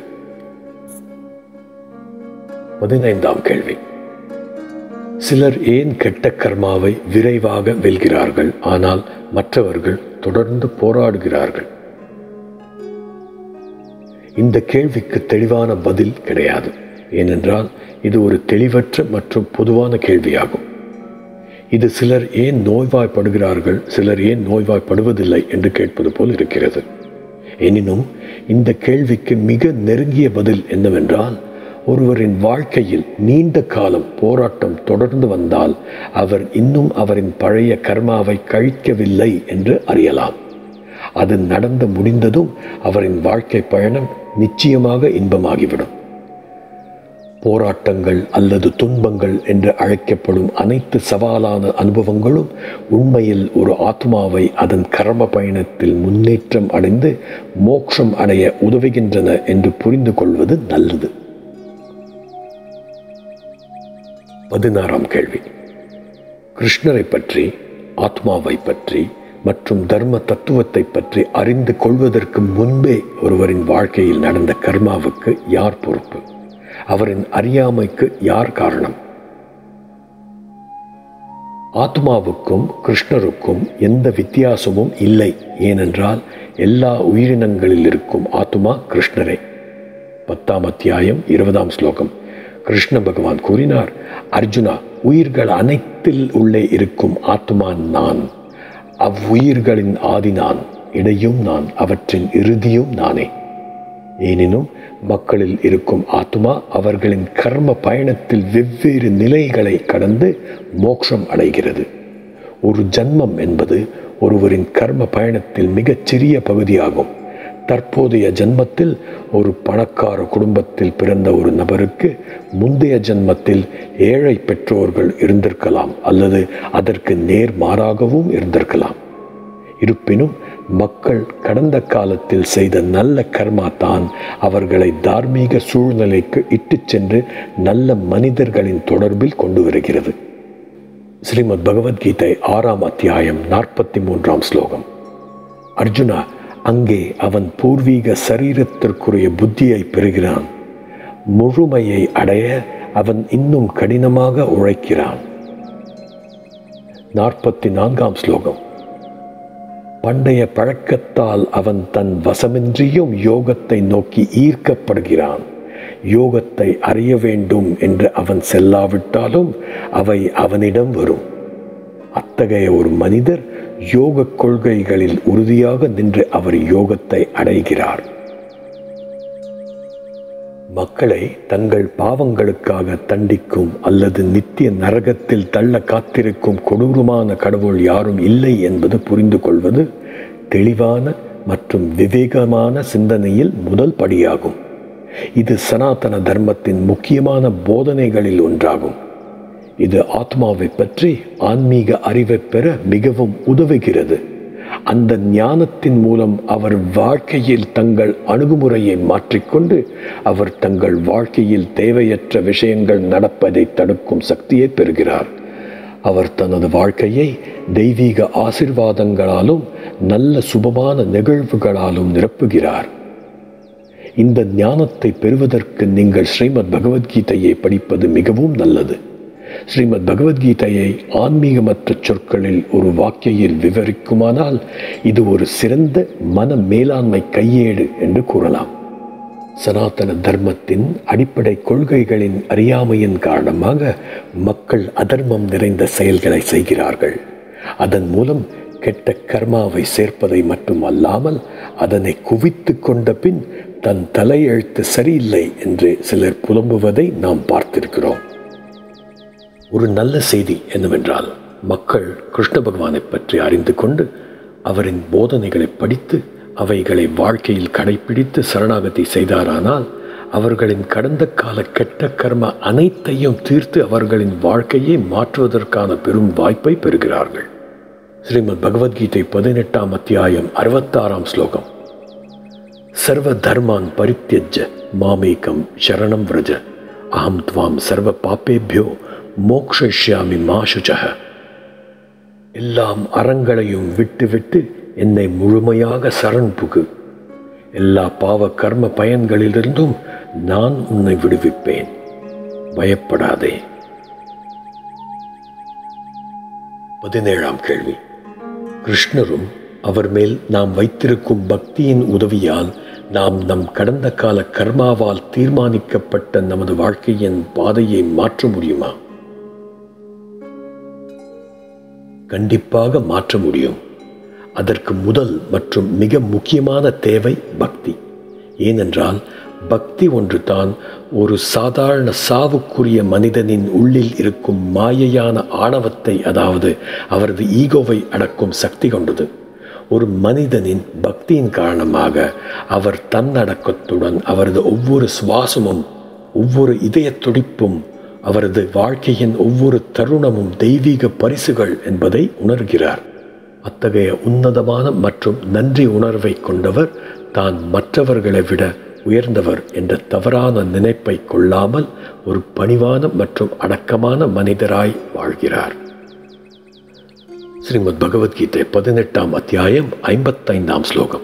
பதினைந்தாம் கேள்வி சிலர் ஏன் கெட்ட கர்மாவை விரைவாக வெல்கிறார்கள் ஆனால் மற்றவர்கள் தொடர்ந்து போராடுகிறார்கள் இந்த கேள்விக்கு தெளிவான பதில் கிடையாது ஏனென்றால் இது ஒரு தெளிவற்ற மற்றும் பொதுவான கேள்வியாகும் இது சிலர் ஏன் நோய்வாய்ப்படுகிறார்கள் சிலர் ஏன் நோய்வாய்ப்படுவதில்லை என்று கேட்பது போல் இருக்கிறது எனினும் இந்த கேள்விக்கு மிக நெருங்கிய பதில் என்னவென்றால் ஒருவரின் வாழ்க்கையில் நீண்ட காலம் போராட்டம் தொடர்ந்து வந்தால் அவர் இன்னும் அவரின் பழைய கர்மாவை கழிக்கவில்லை என்று அறியலாம் அது நடந்து முடிந்ததும் அவரின் வாழ்க்கை பயணம் நிச்சயமாக இன்பமாகிவிடும் போராட்டங்கள் அல்லது துன்பங்கள் என்று அழைக்கப்படும் அனைத்து சவாலான அனுபவங்களும் உண்மையில் ஒரு ஆத்மாவை அதன் கர்ம பயணத்தில் முன்னேற்றம் அடைந்து மோட்சம் அடைய உதவுகின்றன என்று புரிந்து கொள்வது நல்லது பதினாறாம் கேள்வி கிருஷ்ணரை பற்றி ஆத்மாவை பற்றி மற்றும் தர்ம தத்துவத்தை பற்றி அறிந்து கொள்வதற்கு முன்பே ஒருவரின் வாழ்க்கையில் நடந்த கர்மாவுக்கு யார் பொறுப்பு அவரின் அறியாமைக்கு யார் காரணம் ஆத்மாவுக்கும் கிருஷ்ணருக்கும் எந்த வித்தியாசமும் இல்லை ஏனென்றால் எல்லா உயிரினங்களில் இருக்கும் ஆத்மா கிருஷ்ணரே பத்தாம் அத்தியாயம் இருபதாம் ஸ்லோகம் கிருஷ்ண பகவான் கூறினார் அர்ஜுனா உயிர்கள் அனைத்தில் உள்ளே இருக்கும் ஆத்மா நான் அவ்வுயிர்களின் ஆதி நான் இடையும் நான் அவற்றின் இறுதியும் நானே எனினும் மக்களில் இருக்கும் ஆத்மா அவர்களின் கர்ம பயணத்தில் வெவ்வேறு நிலைகளை கடந்து மோட்சம் அடைகிறது ஒரு ஜன்மம் என்பது ஒருவரின் கர்ம பயணத்தில் மிகச் சிறிய பகுதியாகும் தற்போதைய ஜன்மத்தில் ஒரு பணக்கார குடும்பத்தில் பிறந்த ஒரு நபருக்கு முந்தைய ஜன்மத்தில் ஏழை பெற்றோர்கள் இருந்திருக்கலாம் அல்லது அதற்கு நேர்மாறாகவும் இருந்திருக்கலாம் இருப்பினும் மக்கள் கடந்த காலத்தில் செய்த நல்ல கர்மா தான் அவர்களை தார்மீக சூழ்நிலைக்கு இட்டுச் சென்று நல்ல மனிதர்களின் தொடர்பில் கொண்டு வருகிறது ஸ்ரீமத் பகவத்கீதை ஆறாம் அத்தியாயம் நாற்பத்தி மூன்றாம் ஸ்லோகம் அர்ஜுனா அங்கே அவன் பூர்வீக சரீரத்திற்குரிய புத்தியை பெறுகிறான் முழுமையை அடைய அவன் இன்னும் கடினமாக உழைக்கிறான் நாற்பத்தி நான்காம் ஸ்லோகம் பண்டைய பழக்கத்தால் அவன் தன் வசமின்றியும் யோகத்தை நோக்கி ஈர்க்கப்படுகிறான் யோகத்தை அறிய வேண்டும் என்று அவன் செல்லாவிட்டாலும் அவை அவனிடம் வரும் அத்தகைய ஒரு மனிதர் யோக கொள்கைகளில் உறுதியாக நின்று அவர் யோகத்தை அடைகிறார் மக்களை தங்கள் பாவங்களுக்காக தண்டிக்கும் அல்லது நித்திய நரகத்தில் தள்ள காத்திருக்கும் கொடூரமான கடவுள் யாரும் இல்லை என்பது புரிந்து கொள்வது தெளிவான மற்றும் விவேகமான சிந்தனையில் முதல் படியாகும் இது சனாதன தர்மத்தின் முக்கியமான போதனைகளில் ஒன்றாகும் இது ஆத்மாவை பற்றி ஆன்மீக அறிவை பெற மிகவும் உதவுகிறது அந்த ஞானத்தின் மூலம் அவர் வாழ்க்கையில் தங்கள் அணுகுமுறையை மாற்றிக்கொண்டு அவர் தங்கள் வாழ்க்கையில் தேவையற்ற விஷயங்கள் நடப்பதை தடுக்கும் சக்தியை பெறுகிறார் அவர் தனது வாழ்க்கையை தெய்வீக ஆசிர்வாதங்களாலும் நல்ல சுபமான நிகழ்வுகளாலும் நிரப்புகிறார் இந்த ஞானத்தை பெறுவதற்கு நீங்கள் ஸ்ரீமத் பகவத்கீதையை படிப்பது மிகவும் நல்லது ஸ்ரீமத் பகவத்கீதையை ஆன்மீகமற்ற சொற்களில் ஒரு வாக்கியில் விவரிக்குமானால் இது ஒரு சிறந்த மன மேலாண்மை கையேடு என்று கூறலாம் சனாதன தர்மத்தின் அடிப்படை கொள்கைகளின் அறியாமையின் காரணமாக மக்கள் அதர்மம் நிறைந்த செயல்களை செய்கிறார்கள் அதன் மூலம் கெட்ட கர்மாவை சேர்ப்பதை மட்டும் அல்லாமல் அதனை குவித்து கொண்ட பின் தன் தலையெழுத்து சரியில்லை என்று சிலர் புலம்புவதை நாம் பார்த்திருக்கிறோம் ஒரு நல்ல செய்தி என்னவென்றால் மக்கள் கிருஷ்ண பகவானை பற்றி அறிந்து கொண்டு அவரின் போதனைகளை படித்து அவைகளை வாழ்க்கையில் கடைபிடித்து சரணாகதி செய்தாரானால் அவர்களின் கடந்த கால கெட்ட கர்ம அனைத்தையும் தீர்த்து அவர்களின் வாழ்க்கையை மாற்றுவதற்கான பெரும் வாய்ப்பை பெறுகிறார்கள் ஸ்ரீமத் பகவத்கீதை பதினெட்டாம் அத்தியாயம் அறுபத்தாறாம் ஸ்லோகம் சர்வ தர்மான் பரித்தியஜ மாமேகம் சரணம் விரஜ அகம் துவாம் சர்வ பாப்பேபியோ மோக்ஷியாமி மாசுச்சக எல்லாம் அறங்களையும் விட்டு விட்டு என்னை முழுமையாக சரண் புகு எல்லா பாவ கர்ம பயன்களிலிருந்தும் நான் உன்னை விடுவிப்பேன் பயப்படாதே பதினேழாம் கேள்வி கிருஷ்ணரும் அவர் மேல் நாம் வைத்திருக்கும் பக்தியின் உதவியால் நாம் நம் கடந்த கால கர்மாவால் தீர்மானிக்கப்பட்ட நமது வாழ்க்கையின் பாதையை மாற்ற முடியுமா கண்டிப்பாக மாற்ற முடியும் அதற்கு முதல் மற்றும் மிக முக்கியமான தேவை பக்தி ஏனென்றால் பக்தி ஒன்று தான் ஒரு சாதாரண சாவுக்குரிய மனிதனின் உள்ளில் இருக்கும் மாயையான ஆணவத்தை அதாவது அவரது ஈகோவை அடக்கும் சக்தி கொண்டது ஒரு மனிதனின் பக்தியின் காரணமாக அவர் தன்னடக்கத்துடன் அவரது ஒவ்வொரு சுவாசமும் ஒவ்வொரு இதய துடிப்பும் அவரது வாழ்க்கையின் ஒவ்வொரு தருணமும் தெய்வீக பரிசுகள் என்பதை உணர்கிறார் அத்தகைய உன்னதமான மற்றும் நன்றி உணர்வை கொண்டவர் தான் மற்றவர்களை விட உயர்ந்தவர் என்ற தவறான நினைப்பை கொள்ளாமல் ஒரு பணிவான மற்றும் அடக்கமான மனிதராய் வாழ்கிறார் ஸ்ரீமத் பகவத்கீதை பதினெட்டாம் அத்தியாயம் ஐம்பத்தைந்தாம் ஸ்லோகம்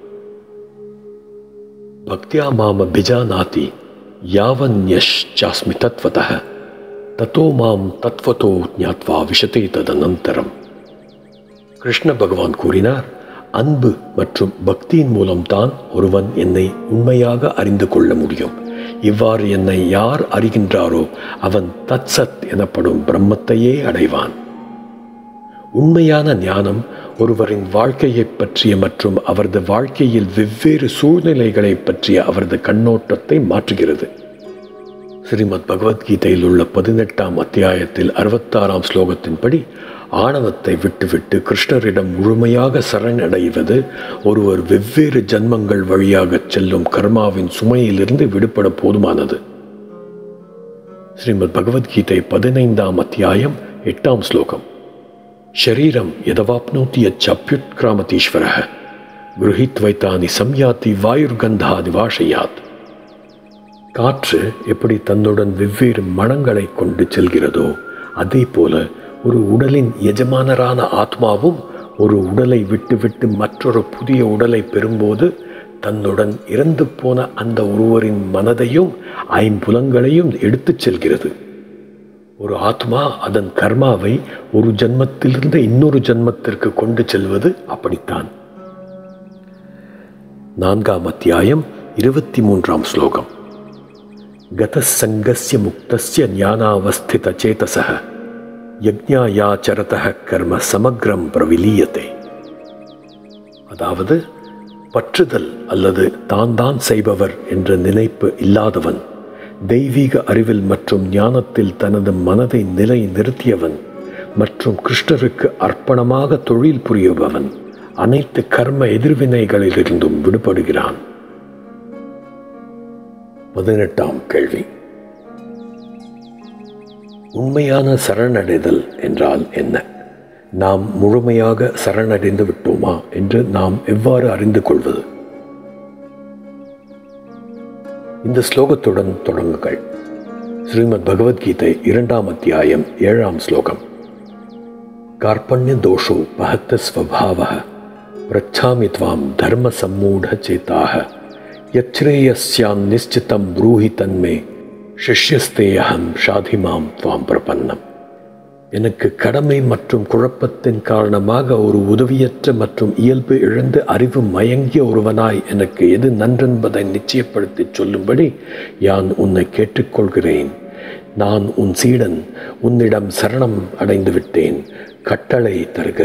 பக்தியா மாம பிஜாநாதி யாவன்யஷ்சாஸ்மி தத்வதः தத்தோ மாம் தத்வதோ ஞாத்வா விஷத்தை ததனந்தரம் கிருஷ்ண பகவான் கூறினார் அன்பு மற்றும் பக்தியின் மூலம்தான் ஒருவன் என்னை உண்மையாக அறிந்து கொள்ள முடியும் இவ்வாறு என்னை யார் அறிகின்றாரோ அவன் தத்சத் எனப்படும் பிரம்மத்தையே அடைவான் உண்மையான ஞானம் ஒருவரின் வாழ்க்கையை பற்றிய மற்றும் அவரது வாழ்க்கையில் வெவ்வேறு சூழ்நிலைகளை பற்றிய அவரது கண்ணோட்டத்தை மாற்றுகிறது ஸ்ரீமத் பகவத்கீதையில் உள்ள பதினெட்டாம் அத்தியாயத்தில் அறுபத்தாறாம் ஸ்லோகத்தின்படி ஆணவத்தை விட்டுவிட்டு கிருஷ்ணரிடம் முழுமையாக சரணடைவது ஒருவர் வெவ்வேறு ஜன்மங்கள் வழியாக செல்லும் கர்மாவின் சுமையிலிருந்து விடுபட போதுமானது ஸ்ரீமத் பகவத்கீதை பதினைந்தாம் அத்தியாயம் எட்டாம் ஸ்லோகம் ஷரீரம் எதவாப்னோத்தி அச்சப்யுத்கிராமதீஸ்வர கிரகித்வைத்தானி சம்யாத்தி வாயுர்கந்தாதி வாஷயாத் காற்று எப்படி தன்னுடன் வெவ்வேறு மனங்களை கொண்டு செல்கிறதோ அதே போல ஒரு உடலின் எஜமானரான ஆத்மாவும் ஒரு உடலை விட்டுவிட்டு மற்றொரு புதிய உடலை பெறும்போது தன்னுடன் இறந்து போன அந்த ஒருவரின் மனதையும் ஐம்புலங்களையும் எடுத்துச் செல்கிறது ஒரு ஆத்மா அதன் கர்மாவை ஒரு ஜன்மத்திலிருந்து இன்னொரு ஜன்மத்திற்கு கொண்டு செல்வது அப்படித்தான் நான்காம் அத்தியாயம் இருபத்தி மூன்றாம் ஸ்லோகம் கதசங்கஸ்ய முக்தஸ்ய ஞானாவஸ்தித சேதசக யஜ்ஞாயாச்சரத கர்ம சமக்ரம் பிரவிலீயத்தை அதாவது பற்றுதல் அல்லது தான் தான் செய்பவர் என்ற நினைப்பு இல்லாதவன் தெய்வீக அறிவில் மற்றும் ஞானத்தில் தனது மனதை நிலை நிறுத்தியவன் மற்றும் கிருஷ்ணருக்கு அர்ப்பணமாக தொழில் புரியுபவன் அனைத்து கர்ம எதிர்வினைகளிலிருந்தும் விடுபடுகிறான் பதினெட்டாம் கேள்வி உண்மையான சரணடைதல் என்றால் என்ன நாம் முழுமையாக சரணடைந்து விட்டோமா என்று நாம் எவ்வாறு அறிந்து கொள்வது இந்த ஸ்லோகத்துடன் தொடங்குங்கள் ஸ்ரீமத் பகவத்கீதை இரண்டாம் அத்தியாயம் ஏழாம் ஸ்லோகம் கார்பண்ய தோஷோ பகத்த ஸ்வபாவ பிரச்சாமி துவாம் தர்ம சம்மூட சேதாக யச்ரேயஸ்யான் நிச்சிதம் ப்ரூஹி தன்மே சிஷ்யஸ்தேயகம் ஷாதிமாம் துவாம் பிரபன்னம் எனக்கு கடமை மற்றும் குழப்பத்தின் காரணமாக ஒரு உதவியற்ற மற்றும் இயல்பு இழந்து அறிவு மயங்கிய ஒருவனாய் எனக்கு எது நன்றென்பதை நிச்சயப்படுத்தி சொல்லும்படி யான் உன்னை கேட்டுக்கொள்கிறேன் நான் உன் சீடன் உன்னிடம் சரணம் அடைந்து விட்டேன் கட்டளை தருக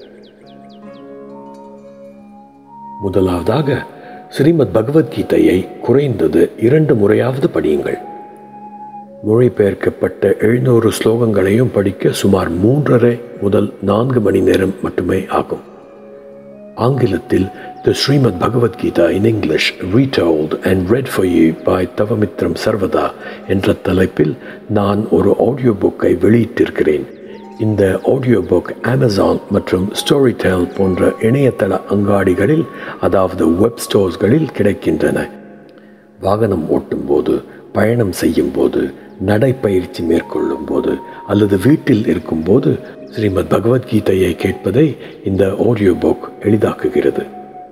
முதலாவதாக ஸ்ரீமத் பகவத்கீதையை குறைந்தது இரண்டு முறையாவது படியுங்கள் மொழிபெயர்க்கப்பட்ட எழுநூறு ஸ்லோகங்களையும் படிக்க சுமார் மூன்றரை முதல் நான்கு மணி நேரம் மட்டுமே ஆகும் ஆங்கிலத்தில் the Srimad Bhagavad Gita in English retold and read for you by Thavamithram Sarvada என்ற தலைப்பில் நான் ஒரு ஆடியோ புக்கை வெளியிட்டிருக்கிறேன் இந்த ஆடியோ புக் அமேசான் மற்றும் ஸ்டோரி டெல் போன்ற இணையதள அங்காடிகளில் அதாவது வெப் ஸ்டோர்ஸ்களில் கிடைக்கின்றன வாகனம் ஓட்டும்போது பயணம் செய்யும் போது நடைப்பயிற்சி மேற்கொள்ளும் போது அல்லது வீட்டில் இருக்கும்போது ஸ்ரீமத் பகவத்கீதையை கேட்பதை இந்த ஆடியோ புக் எளிதாக்குகிறது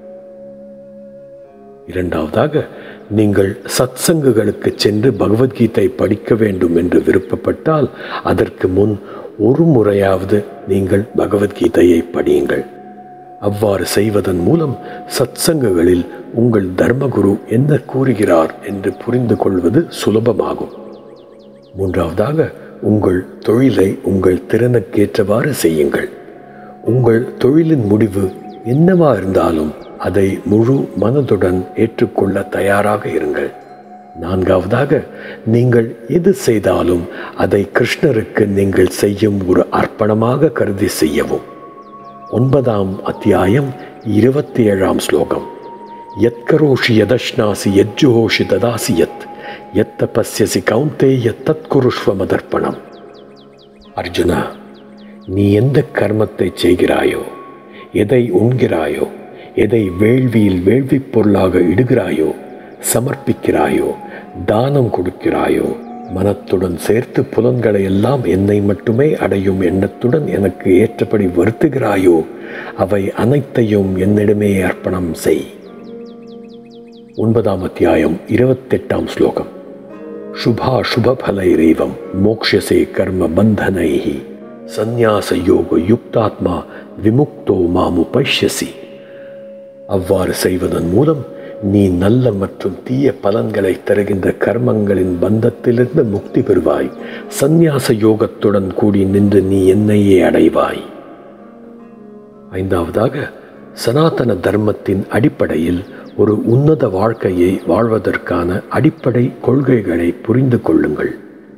இரண்டாவதாக நீங்கள் சத்சங்குகளுக்கு சென்று பகவத்கீதை படிக்க வேண்டும் என்று விருப்பப்பட்டால் அதற்கு முன் ஒரு முறையாவது நீங்கள் பகவத்கீதையை படியுங்கள் அவ்வாறு செய்வதன் மூலம் சத்சங்குகளில் உங்கள் தர்மகுரு என்ன கூறுகிறார் என்று புரிந்து கொள்வது சுலபமாகும் மூன்றாவதாக உங்கள் தொழிலை உங்கள் திறனுக்கேற்றவாறு செய்யுங்கள் உங்கள் தொழிலின் முடிவு என்னவா இருந்தாலும் அதை முழு மனதுடன் ஏற்றுக்கொள்ள தயாராக இருங்கள் நான்காவதாக நீங்கள் எது செய்தாலும் அதை கிருஷ்ணருக்கு நீங்கள் செய்யும் ஒரு அர்ப்பணமாக கருதி செய்யவும் ஒன்பதாம் அத்தியாயம் இருபத்தி ஏழாம் ஸ்லோகம் யத்கரோஷி யதஷ்னாசி யஜ்ஜுஹோஷி ததாசி யத் எத்த பசியசி கவுந்தேய தத்குருஷ்வ மதர்ப்பணம் அர்ஜுனா நீ எந்த கர்மத்தை செய்கிறாயோ எதை உண்கிறாயோ எதை வேள்வியில் வேள்விப் பொருளாக இடுகிறாயோ சமர்ப்பிக்கிறாயோ தானம் கொடுக்கிறாயோ மனத்துடன் சேர்த்து புலன்களை எல்லாம் என்னை மட்டுமே அடையும் எண்ணத்துடன் எனக்கு ஏற்றபடி வருத்துகிறாயோ அவை அனைத்தையும் என்னிடமே அர்ப்பணம் செய் ஒன்பதாம் அத்தியாயம் இருபத்தெட்டாம் ஸ்லோகம் சுபா சுபபலைரேவம் மோக்ஷசே கர்ம பந்தனைஹி சந்நியாச யோக யுக்தாத்மா விமுக்தோ மாமு பஷ்யசி அவ்வாறு செய்வதன் மூலம் நீ நல்ல மற்றும் தீய பலன்களை தருகின்ற கர்மங்களின் பந்தத்திலிருந்து முக்தி பெறுவாய் சந்நியாச யோகத்துடன் கூடி நின்று நீ என்னையே அடைவாய் ஐந்தாவதாக சனாதன தர்மத்தின் அடிப்படையில் ஒரு உன்னத வாழ்க்கையை வாழ்வதற்கான அடிப்படை கொள்கைகளை புரிந்து கொள்ளுங்கள்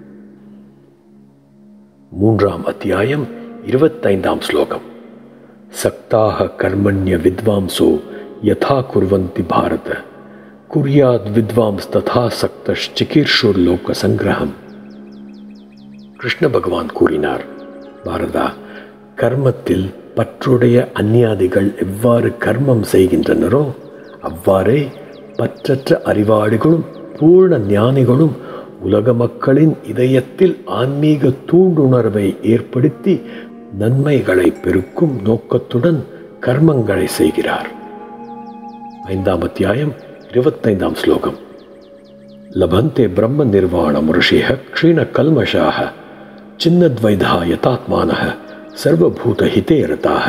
மூன்றாம் அத்தியாயம் இருபத்தைந்தாம் ஸ்லோகம் சக்தாக கர்மண்ய வித்வாம்சோ யதா குர்வந்தி பாரத குர்யாத் வித்வாம்ஸ் ததா சக்தஷ் சிகீர்ஷுர் லோக சங்கிரகம் கிருஷ்ண பகவான் கூறினார் பாரதா கர்மத்தில் பற்றுடைய அந்நியாதிகள் எவ்வாறு கர்மம் செய்கின்றனரோ அவ்வாறே பற்றற்ற அறிவாளிகளும் பூர்ண ஞானிகளும் உலக மக்களின் இதயத்தில் ஆன்மீக தூண்டுணர்வை ஏற்படுத்தி நன்மைகளை பெருக்கும் நோக்கத்துடன் கர்மங்களை செய்கிறார் ஐந்தாம் அத்தியாயம் இருபத்தைந்தாம் ஸ்லோகம் லபந்தே பிரம்ம நிர்வாணம் ரிஷிக க்ஷீண கல்மஷாக சின்னத்வைதா யதாத்மானக சர்வபூத ஹிதேரதாக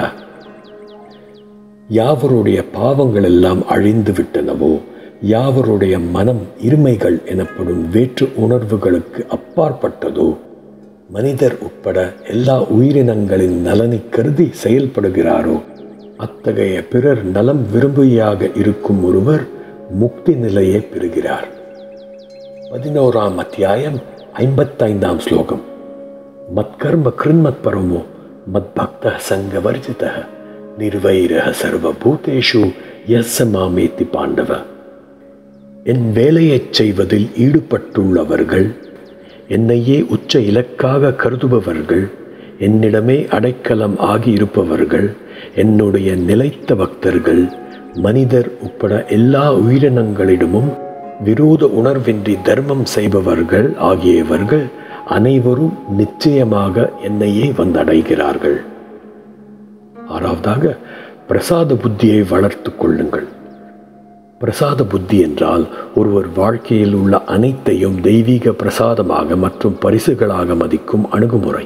யாவருடைய பாவங்கள் எல்லாம் அழிந்து விட்டனவோ யாவருடைய மனம் இருமைகள் எனப்படும் வேற்று உணர்வுகளுக்கு அப்பாற்பட்டதோ மனிதர் உட்பட எல்லா உயிரினங்களின் நலனை கருதி செயல்படுகிறாரோ அத்தகைய பிறர் நலம் விரும்பியாக இருக்கும் ஒருவர் முக்தி நிலையை பெறுகிறார் பதினோராம் அத்தியாயம் ஐம்பத்தைந்தாம் ஸ்லோகம் மத்கர்ம கிருண்மத் பரமோ மத் பக்த சங்க வர்ஜித நிர்வைரக சர்வபூதேஷு எஸ் மாமேத்தி பாண்டவ என் வேலையைச் செய்வதில் ஈடுபட்டுள்ளவர்கள் என்னையே உச்ச இலக்காக கருதுபவர்கள் என்னிடமே அடைக்கலம் ஆகியிருப்பவர்கள் என்னுடைய நிலைத்த பக்தர்கள் மனிதர் உட்பட எல்லா உயிரினங்களிடமும் விரோத உணர்வின்றி தர்மம் செய்பவர்கள் ஆகியவர்கள் அனைவரும் நிச்சயமாக என்னையே வந்தடைகிறார்கள் ஆறாவதாக பிரசாத புத்தியை வளர்த்து கொள்ளுங்கள் பிரசாத புத்தி என்றால் ஒருவர் வாழ்க்கையில் உள்ள அனைத்தையும் தெய்வீக பிரசாதமாக மற்றும் பரிசுகளாக மதிக்கும் அணுகுமுறை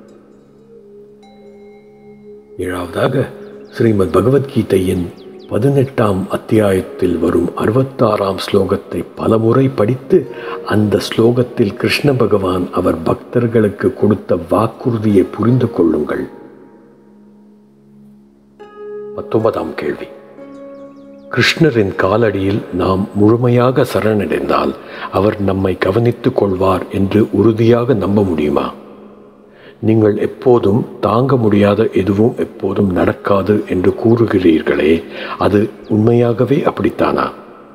ஏழாவதாக ஸ்ரீமத் பகவத்கீதையின் பதினெட்டாம் அத்தியாயத்தில் வரும் அறுபத்தாறாம் ஸ்லோகத்தை பலமுறை படித்து அந்த ஸ்லோகத்தில் கிருஷ்ண பகவான் அவர் பக்தர்களுக்கு கொடுத்த வாக்குறுதியை புரிந்து கொள்ளுங்கள் பத்தொன்பதாம் கேள்வி கிருஷ்ணரின் காலடியில் நாம் முழுமையாக சரணடைந்தால் அவர் நம்மை கவனித்துக் கொள்வார் என்று உறுதியாக நம்ப முடியுமா நீங்கள் எப்போதும் தாங்க முடியாத எதுவும் எப்போதும் நடக்காது என்று கூறுகிறீர்களே அது உண்மையாகவே அப்படித்தானா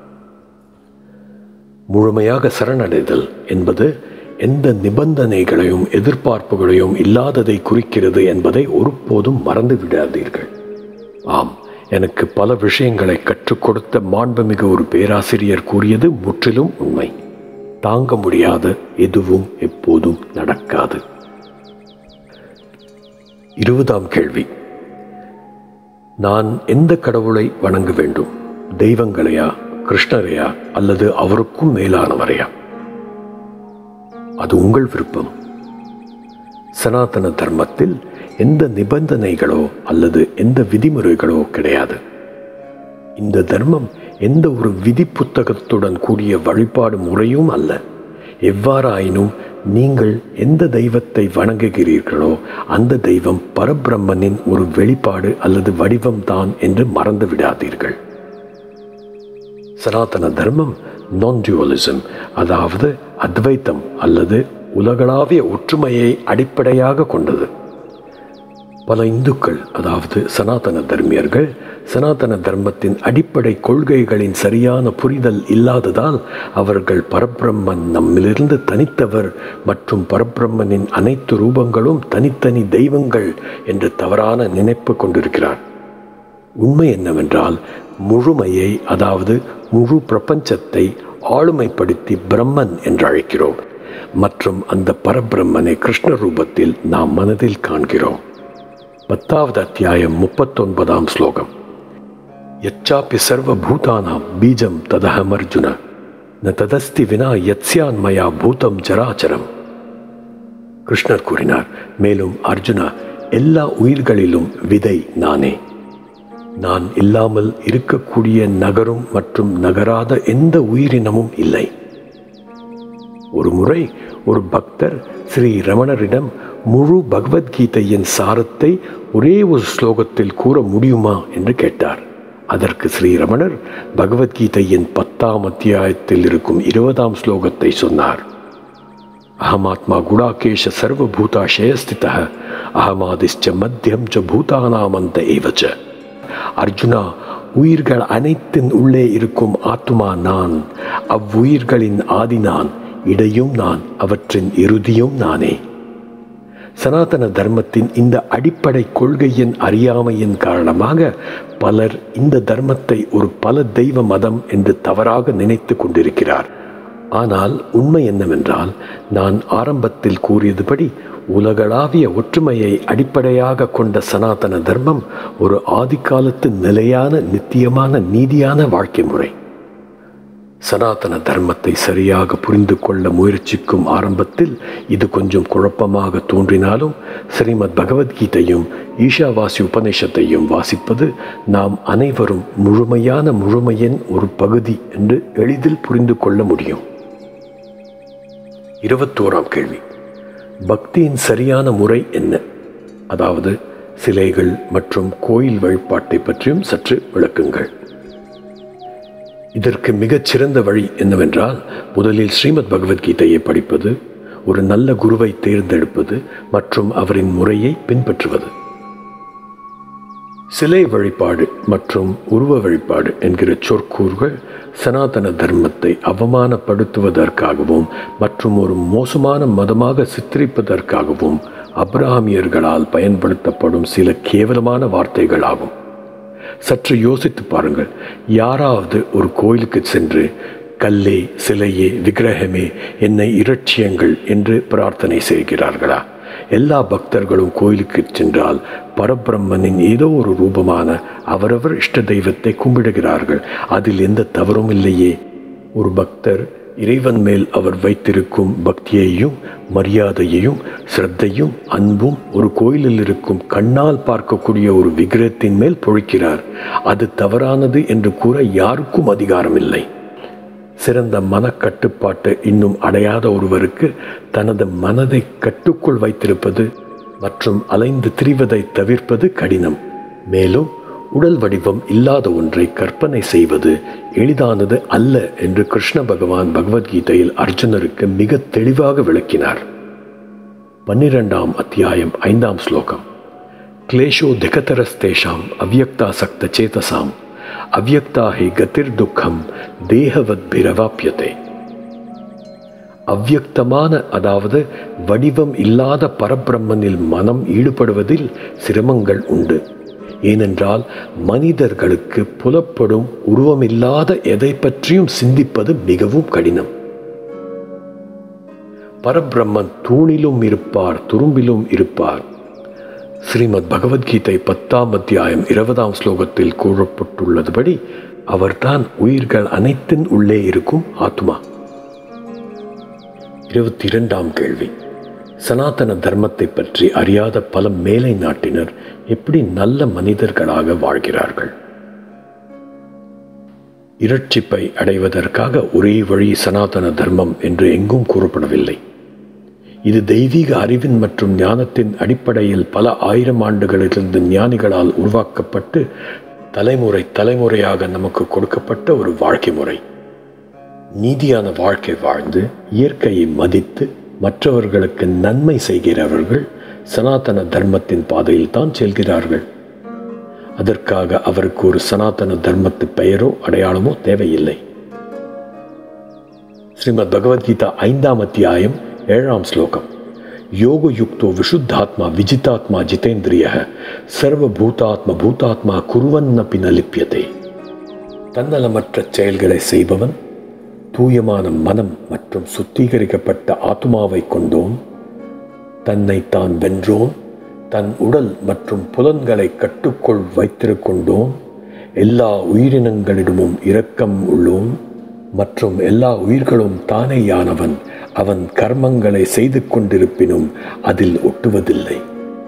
முழுமையாக சரணடைதல் என்பது எந்த நிபந்தனைகளையும் எதிர்பார்ப்புகளையும் இல்லாததை குறிக்கிறது என்பதை ஒருபோதும் மறந்து விடாதீர்கள் ஆம் எனக்கு பல விஷயங்களை கற்றுக் கொடுத்த மாண்புமிகு ஒரு பேராசிரியர் கூறியது முற்றிலும் உண்மை தாங்க முடியாத எதுவும் எப்போதும் நடக்காது இருபதாம் கேள்வி நான் எந்த கடவுளை வணங்க வேண்டும் தெய்வங்களையா கிருஷ்ணரையா அல்லது அவருக்கும் மேலானவரையா அது உங்கள் விருப்பம் சனாதன தர்மத்தில் எந்த நிபந்தனைகளோ அல்லது எந்த விதிமுறைகளோ கிடையாது இந்த தர்மம் எந்த ஒரு விதி புத்தகத்துடன் கூடிய வழிபாடு முறையும் அல்ல எவ்வாறாயினும் நீங்கள் எந்த தெய்வத்தை வணங்குகிறீர்களோ அந்த தெய்வம் பரபிரம்மனின் ஒரு வெளிப்பாடு அல்லது வடிவம்தான் என்று மறந்து விடாதீர்கள் சனாதன தர்மம் நான் டியூவலிசம் அதாவது அத்வைத்தம் அல்லது உலகளாவிய ஒற்றுமையை அடிப்படையாக கொண்டது பல இந்துக்கள் அதாவது சனாதன தர்மியர்கள் சனாதன தர்மத்தின் அடிப்படை கொள்கைகளின் சரியான புரிதல் இல்லாததால் அவர்கள் பரபிரம்மன் நம்மிலிருந்து தனித்தவர் மற்றும் பரபிரம்மனின் அனைத்து ரூபங்களும் தனித்தனி தெய்வங்கள் என்று தவறான நினைப்பு கொண்டிருக்கிறார் உண்மை என்னவென்றால் முழுமையை அதாவது முழு பிரபஞ்சத்தை ஆளுமைப்படுத்தி பிரம்மன் என்று அழைக்கிறோம் மற்றும் அந்த பரபிரம்மனை கிருஷ்ண ரூபத்தில் நாம் மனதில் காண்கிறோம் பத்தாவது அத்தியாயம் முப்பத்தொன்பதாம் ஸ்லோகம் யச்சாப்பி சர்வபூதானாம் பீஜம் ததஹம் அர்ஜுன ந ததஸ்தி வினா யத்ஸ்யான் மயா பூதம் ஜராச்சரம் கிருஷ்ணர் கூறினார் மேலும் அர்ஜுனா எல்லா உயிர்களிலும் விதை நானே நான் இல்லாமல் இருக்கக்கூடிய நகரும் மற்றும் நகராத எந்த உயிரினமும் இல்லை ஒரு முறை ஒரு பக்தர் ஸ்ரீ ரமணரிடம் முழு பகவத்கீதையின் சாரத்தை ஒரே ஒரு ஸ்லோகத்தில் கூற முடியுமா என்று கேட்டார் அதற்கு ஸ்ரீரமணர் பகவத்கீதையின் பத்தாம் அத்தியாயத்தில் இருக்கும் இருபதாம் ஸ்லோகத்தை சொன்னார் அகமாத்மா குடாகேஷ சர்வபூதாஷயஸ்தித அகமாதிஷ்ச மத்தியம் ச பூதானாமந்த ஏவச்ச அர்ஜுனா உயிர்கள் அனைத்தின் உள்ளே இருக்கும் ஆத்மா நான் அவ்வுயிர்களின் ஆதி நான் இடையும் நான் அவற்றின் இறுதியும் நானே சனாதன தர்மத்தின் இந்த அடிப்படை கொள்கையின் அறியாமையின் காரணமாக பலர் இந்த தர்மத்தை ஒரு பல தெய்வ மதம் என்று தவறாக நினைத்து கொண்டிருக்கிறார் ஆனால் உண்மை என்னவென்றால் நான் ஆரம்பத்தில் கூறியதுபடி உலகளாவிய ஒற்றுமையை அடிப்படையாக கொண்ட சனாதன தர்மம் ஒரு ஆதிக்காலத்து நிலையான நித்தியமான நீதியான வாழ்க்கை முறை சனாதன தர்மத்தை சரியாக புரிந்து கொள்ள முயற்சிக்கும் ஆரம்பத்தில் இது கொஞ்சம் குழப்பமாக தோன்றினாலும் ஸ்ரீமத் பகவத்கீதையும் ஈஷாவாசி உபநிஷத்தையும் வாசிப்பது நாம் அனைவரும் முழுமையான முழுமையின் ஒரு பகுதி என்று எளிதில் புரிந்து கொள்ள முடியும் இருபத்தோராம் கேள்வி பக்தியின் சரியான முறை என்ன அதாவது சிலைகள் மற்றும் கோயில் வழிபாட்டை பற்றியும் சற்று விளக்குங்கள் இதற்கு மிகச் சிறந்த வழி என்னவென்றால் முதலில் ஸ்ரீமத் பகவத்கீதையை படிப்பது ஒரு நல்ல குருவை தேர்ந்தெடுப்பது மற்றும் அவரின் முறையை பின்பற்றுவது சிலை வழிபாடு மற்றும் உருவ வழிபாடு என்கிற சொற்கூறுகள் சனாதன தர்மத்தை அவமானப்படுத்துவதற்காகவும் மற்றும் ஒரு மோசமான மதமாக சித்தரிப்பதற்காகவும் அப்ராமியர்களால் பயன்படுத்தப்படும் சில கேவலமான வார்த்தைகள் ஆகும் சற்று யோசித்து பாருங்கள் யாராவது ஒரு கோயிலுக்கு சென்று கல்லே சிலையே விக்கிரகமே என்னை இரட்சியங்கள் என்று பிரார்த்தனை செய்கிறார்களா எல்லா பக்தர்களும் கோயிலுக்கு சென்றால் பரபிரம்மனின் ஏதோ ஒரு ரூபமான அவரவர் இஷ்ட தெய்வத்தை கும்பிடுகிறார்கள் அதில் எந்த தவறும் இல்லையே ஒரு பக்தர் இறைவன் மேல் அவர் வைத்திருக்கும் பக்தியையும் மரியாதையையும் சிரத்தையும் அன்பும் ஒரு கோயிலில் இருக்கும் கண்ணால் பார்க்கக்கூடிய ஒரு விக்கிரகத்தின் மேல் பொழிக்கிறார் அது தவறானது என்று கூற யாருக்கும் அதிகாரம் இல்லை சிறந்த மனக்கட்டுப்பாட்டை இன்னும் அடையாத ஒருவருக்கு தனது மனதை கட்டுக்குள் வைத்திருப்பது மற்றும் அலைந்து திரிவதை தவிர்ப்பது கடினம் மேலும் உடல் வடிவம் இல்லாத ஒன்றை கற்பனை செய்வது எளிதானது அல்ல என்று கிருஷ்ண பகவான் பகவத்கீதையில் அர்ஜுனருக்கு மிக தெளிவாக விளக்கினார் பன்னிரெண்டாம் அத்தியாயம் ஐந்தாம் ஸ்லோகம் क्लेशो धिकतरस्तेषाम् अव्यक्तासक्तचेतसाम् अव्यक्ता हि गतिर्दुःखம் தேகவத்பிரவாப்பியதே அவ்யக்தமான அதாவது வடிவம் இல்லாத பரபிரம்மனில் மனம் ஈடுபடுவதில் சிரமங்கள் உண்டு ஏனென்றால் மனிதர்களுக்கு புலப்படும் உருவமில்லாத எதை பற்றியும் சிந்திப்பது மிகவும் கடினம் பரபிரம்மன் தூணிலும் இருப்பார் துரும்பிலும் இருப்பார் ஸ்ரீமத் பகவத்கீதை பத்தாம் அத்தியாயம் இருபதாம் ஸ்லோகத்தில் கூறப்பட்டுள்ளதுபடி அவர்தான் உயிர்கள் அனைத்தின் உள்ளே இருக்கும் ஆத்மா இருபத்தி இரண்டாம் கேள்வி சனாதன தர்மத்தை பற்றி அறியாத பல மேலை நாட்டினர் எப்படி நல்ல மனிதர்களாக வாழ்கிறார்கள் இரட்சிப்பை அடைவதற்காக ஒரே வழி சனாதன தர்மம் என்று எங்கும் கூறப்படவில்லை இது தெய்வீக அறிவின் மற்றும் ஞானத்தின் அடிப்படையில் பல ஆயிரம் ஆண்டுகளிலிருந்து ஞானிகளால் உருவாக்கப்பட்டு தலைமுறை தலைமுறையாக நமக்கு கொடுக்கப்பட்ட ஒரு வாழ்க்கை முறை நீதியான வாழ்க்கை வாழ்ந்து இயற்கையை மதித்து மற்றவர்களுக்கு நன்மை செய்கிறவர்கள் சனாதன தர்மத்தின் பாதையில் தான் செல்கிறார்கள் அதற்காக அவருக்கு ஒரு சனாதன தர்மத்து பெயரோ அடையாளமோ தேவையில்லை ஸ்ரீமத் பகவத்கீதா ஐந்தாம் அத்தியாயம் ஏழாம் ஸ்லோகம் யோகயுக்தோ விஷுத்தாத்மா விஜிதாத்மா ஜிதேந்திரிய சர்வபூதாத்ம பூதாத்மா குருவன்னப்பி நலிப்பியதே தன்னலமற்ற செயல்களை செய்பவன் தூயமான மனம் மற்றும் சுத்திகரிக்கப்பட்ட ஆத்மாவை கொண்டோன் தன்னை தான் வென்றோன் தன் உடல் மற்றும் புலன்களை கட்டுக்குள் வைத்திருக்கொண்டோன் எல்லா உயிரினங்களிடமும் இரக்கம் உள்ளோன் மற்றும் எல்லா உயிர்களும் தானேயானவன் அவன் கர்மங்களை செய்து கொண்டிருப்பினும் அதில் ஒட்டுவதில்லை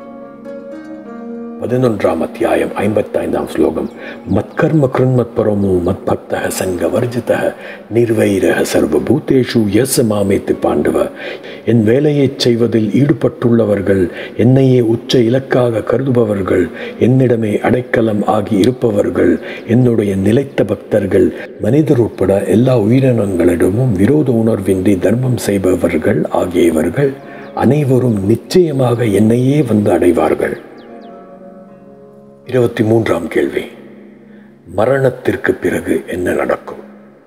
பதினொன்றாம் அத்தியாயம் ஐம்பத்தைந்தாம் ஸ்லோகம் மத்கர்ம கிருண்மத் பரமோ மத் பக்தக சங்க வர்ஜித நிர்வைரக சர்வபூதேஷு எஸ் மாமேத்து பாண்டவ என் வேலையைச் செய்வதில் ஈடுபட்டுள்ளவர்கள் என்னையே உச்ச இலக்காக கருதுபவர்கள் என்னிடமே அடைக்கலம் ஆகி இருப்பவர்கள் என்னுடைய நிலைத்த பக்தர்கள் மனிதர் உட்பட எல்லா உயிரினங்களிடமும் விரோத உணர்வின்றி தர்மம் செய்பவர்கள் ஆகியவர்கள் அனைவரும் நிச்சயமாக என்னையே வந்து அடைவார்கள் இருபத்தி மூன்றாம் கேள்வி மரணத்திற்கு பிறகு என்ன நடக்கும்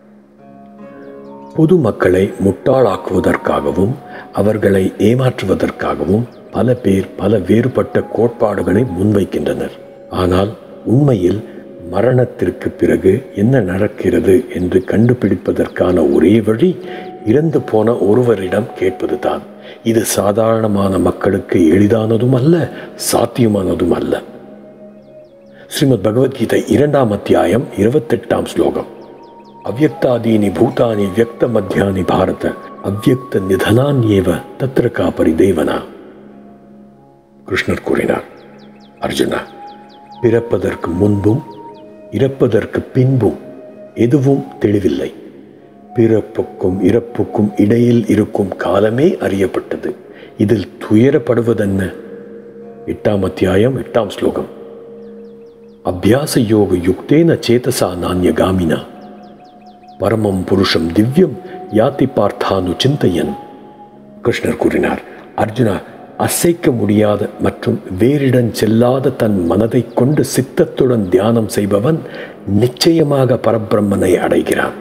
பொதுமக்களை முட்டாளாக்குவதற்காகவும் அவர்களை ஏமாற்றுவதற்காகவும் பல பேர் பல வேறுபட்ட கோட்பாடுகளை முன்வைக்கின்றனர் ஆனால் உண்மையில் மரணத்திற்கு பிறகு என்ன நடக்கிறது என்று கண்டுபிடிப்பதற்கான ஒரே வழி இறந்து போன ஒருவரிடம் கேட்பதுதான் இது சாதாரணமான மக்களுக்கு எளிதானதும் அல்ல சாத்தியமானதும் அல்ல ஸ்ரீமத் பகவத்கீதை இரண்டாம் அத்தியாயம் இருபத்தெட்டாம் ஸ்லோகம் அவ்வக்தாதீனி பூதானி வியக்த மத்தியானி பாரத அவ்வக்த நிதனான்யேவ தத்திர கா பரிதேவனா கிருஷ்ணர் கூறினார் அர்ஜுனா பிறப்பதற்கு முன்பும் இறப்பதற்கு பின்பும் எதுவும் தெளிவில்லை பிறப்புக்கும் இறப்புக்கும் இடையில் இருக்கும் காலமே அறியப்பட்டது இதில் துயரப்படுவதென்ன எட்டாம் அத்தியாயம் எட்டாம் ஸ்லோகம் அபியாச யோக யுக்தேன சேதசா நானியகாமினா பரமம் புருஷம் திவ்யம் யாத்தி பார்த்தானு சிந்தையன் கிருஷ்ணர் கூறினார் அர்ஜுனா அசைக்க முடியாத மற்றும் வேறிடம் செல்லாத தன் மனதை கொண்டு சித்தத்துடன் தியானம் செய்பவன் நிச்சயமாக பரபிரம்மனை அடைகிறான்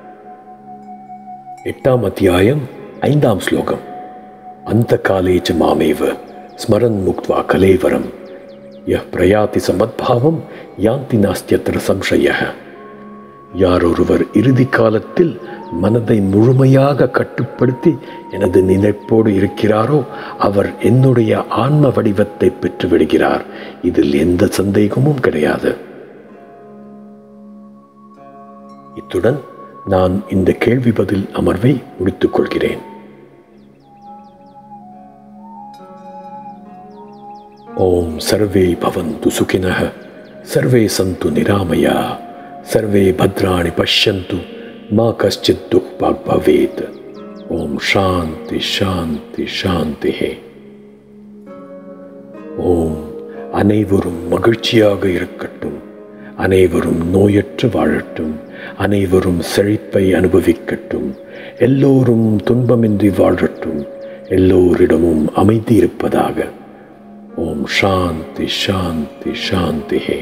எட்டாம் அத்தியாயம் ஐந்தாம் ஸ்லோகம் அந்த காலேச்ச மாமேவ ஸ்மரன் முக்த்வா கலேவரம் ய பிரயாதி சமத்பாவம் யாந்தி நாஸ்தியத்திர சம்சய யாரொருவர் இறுதி காலத்தில் மனதை முழுமையாக கட்டுப்படுத்தி எனது நினைப்போடு இருக்கிறாரோ அவர் என்னுடைய ஆன்ம வடிவத்தை பெற்று விடுகிறார் இதில் எந்த சந்தேகமும் கிடையாது இத்துடன் நான் இந்த கேள்வி பதில் அமர்வை முடித்துக் கொள்கிறேன் ஓம் சர்வே பவந்து சுகினः சர்வே சந்து நிராமயா சர்வே பத்ராணி பஷ்யந்து மா கஷ்டித் துக்பாக் பவேத் ஓம் சாந்தி சாந்தி சாந்தி ஓம் அனைவரும் மகிழ்ச்சியாக இருக்கட்டும் அனைவரும் நோயற்று வாழட்டும் அனைவரும் செழிப்பை அனுபவிக்கட்டும் எல்லோரும் துன்பமின்றி வாழட்டும் எல்லோரிடமும் அமைதி இருப்பதாக ஓம் சாந்தி சாந்தி சாந்தி ஹே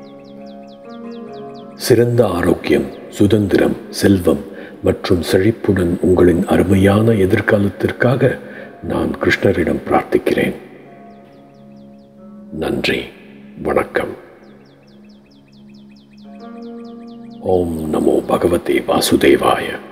சிறந்த ஆரோக்கியம் சுதந்திரம் செல்வம் மற்றும் செழிப்புடன் உங்களின் அருமையான எதிர்காலத்திற்காக நான் கிருஷ்ணரிடம் பிரார்த்திக்கிறேன் நன்றி வணக்கம் ஓம் நமோ பகவதே வாசுதேவாய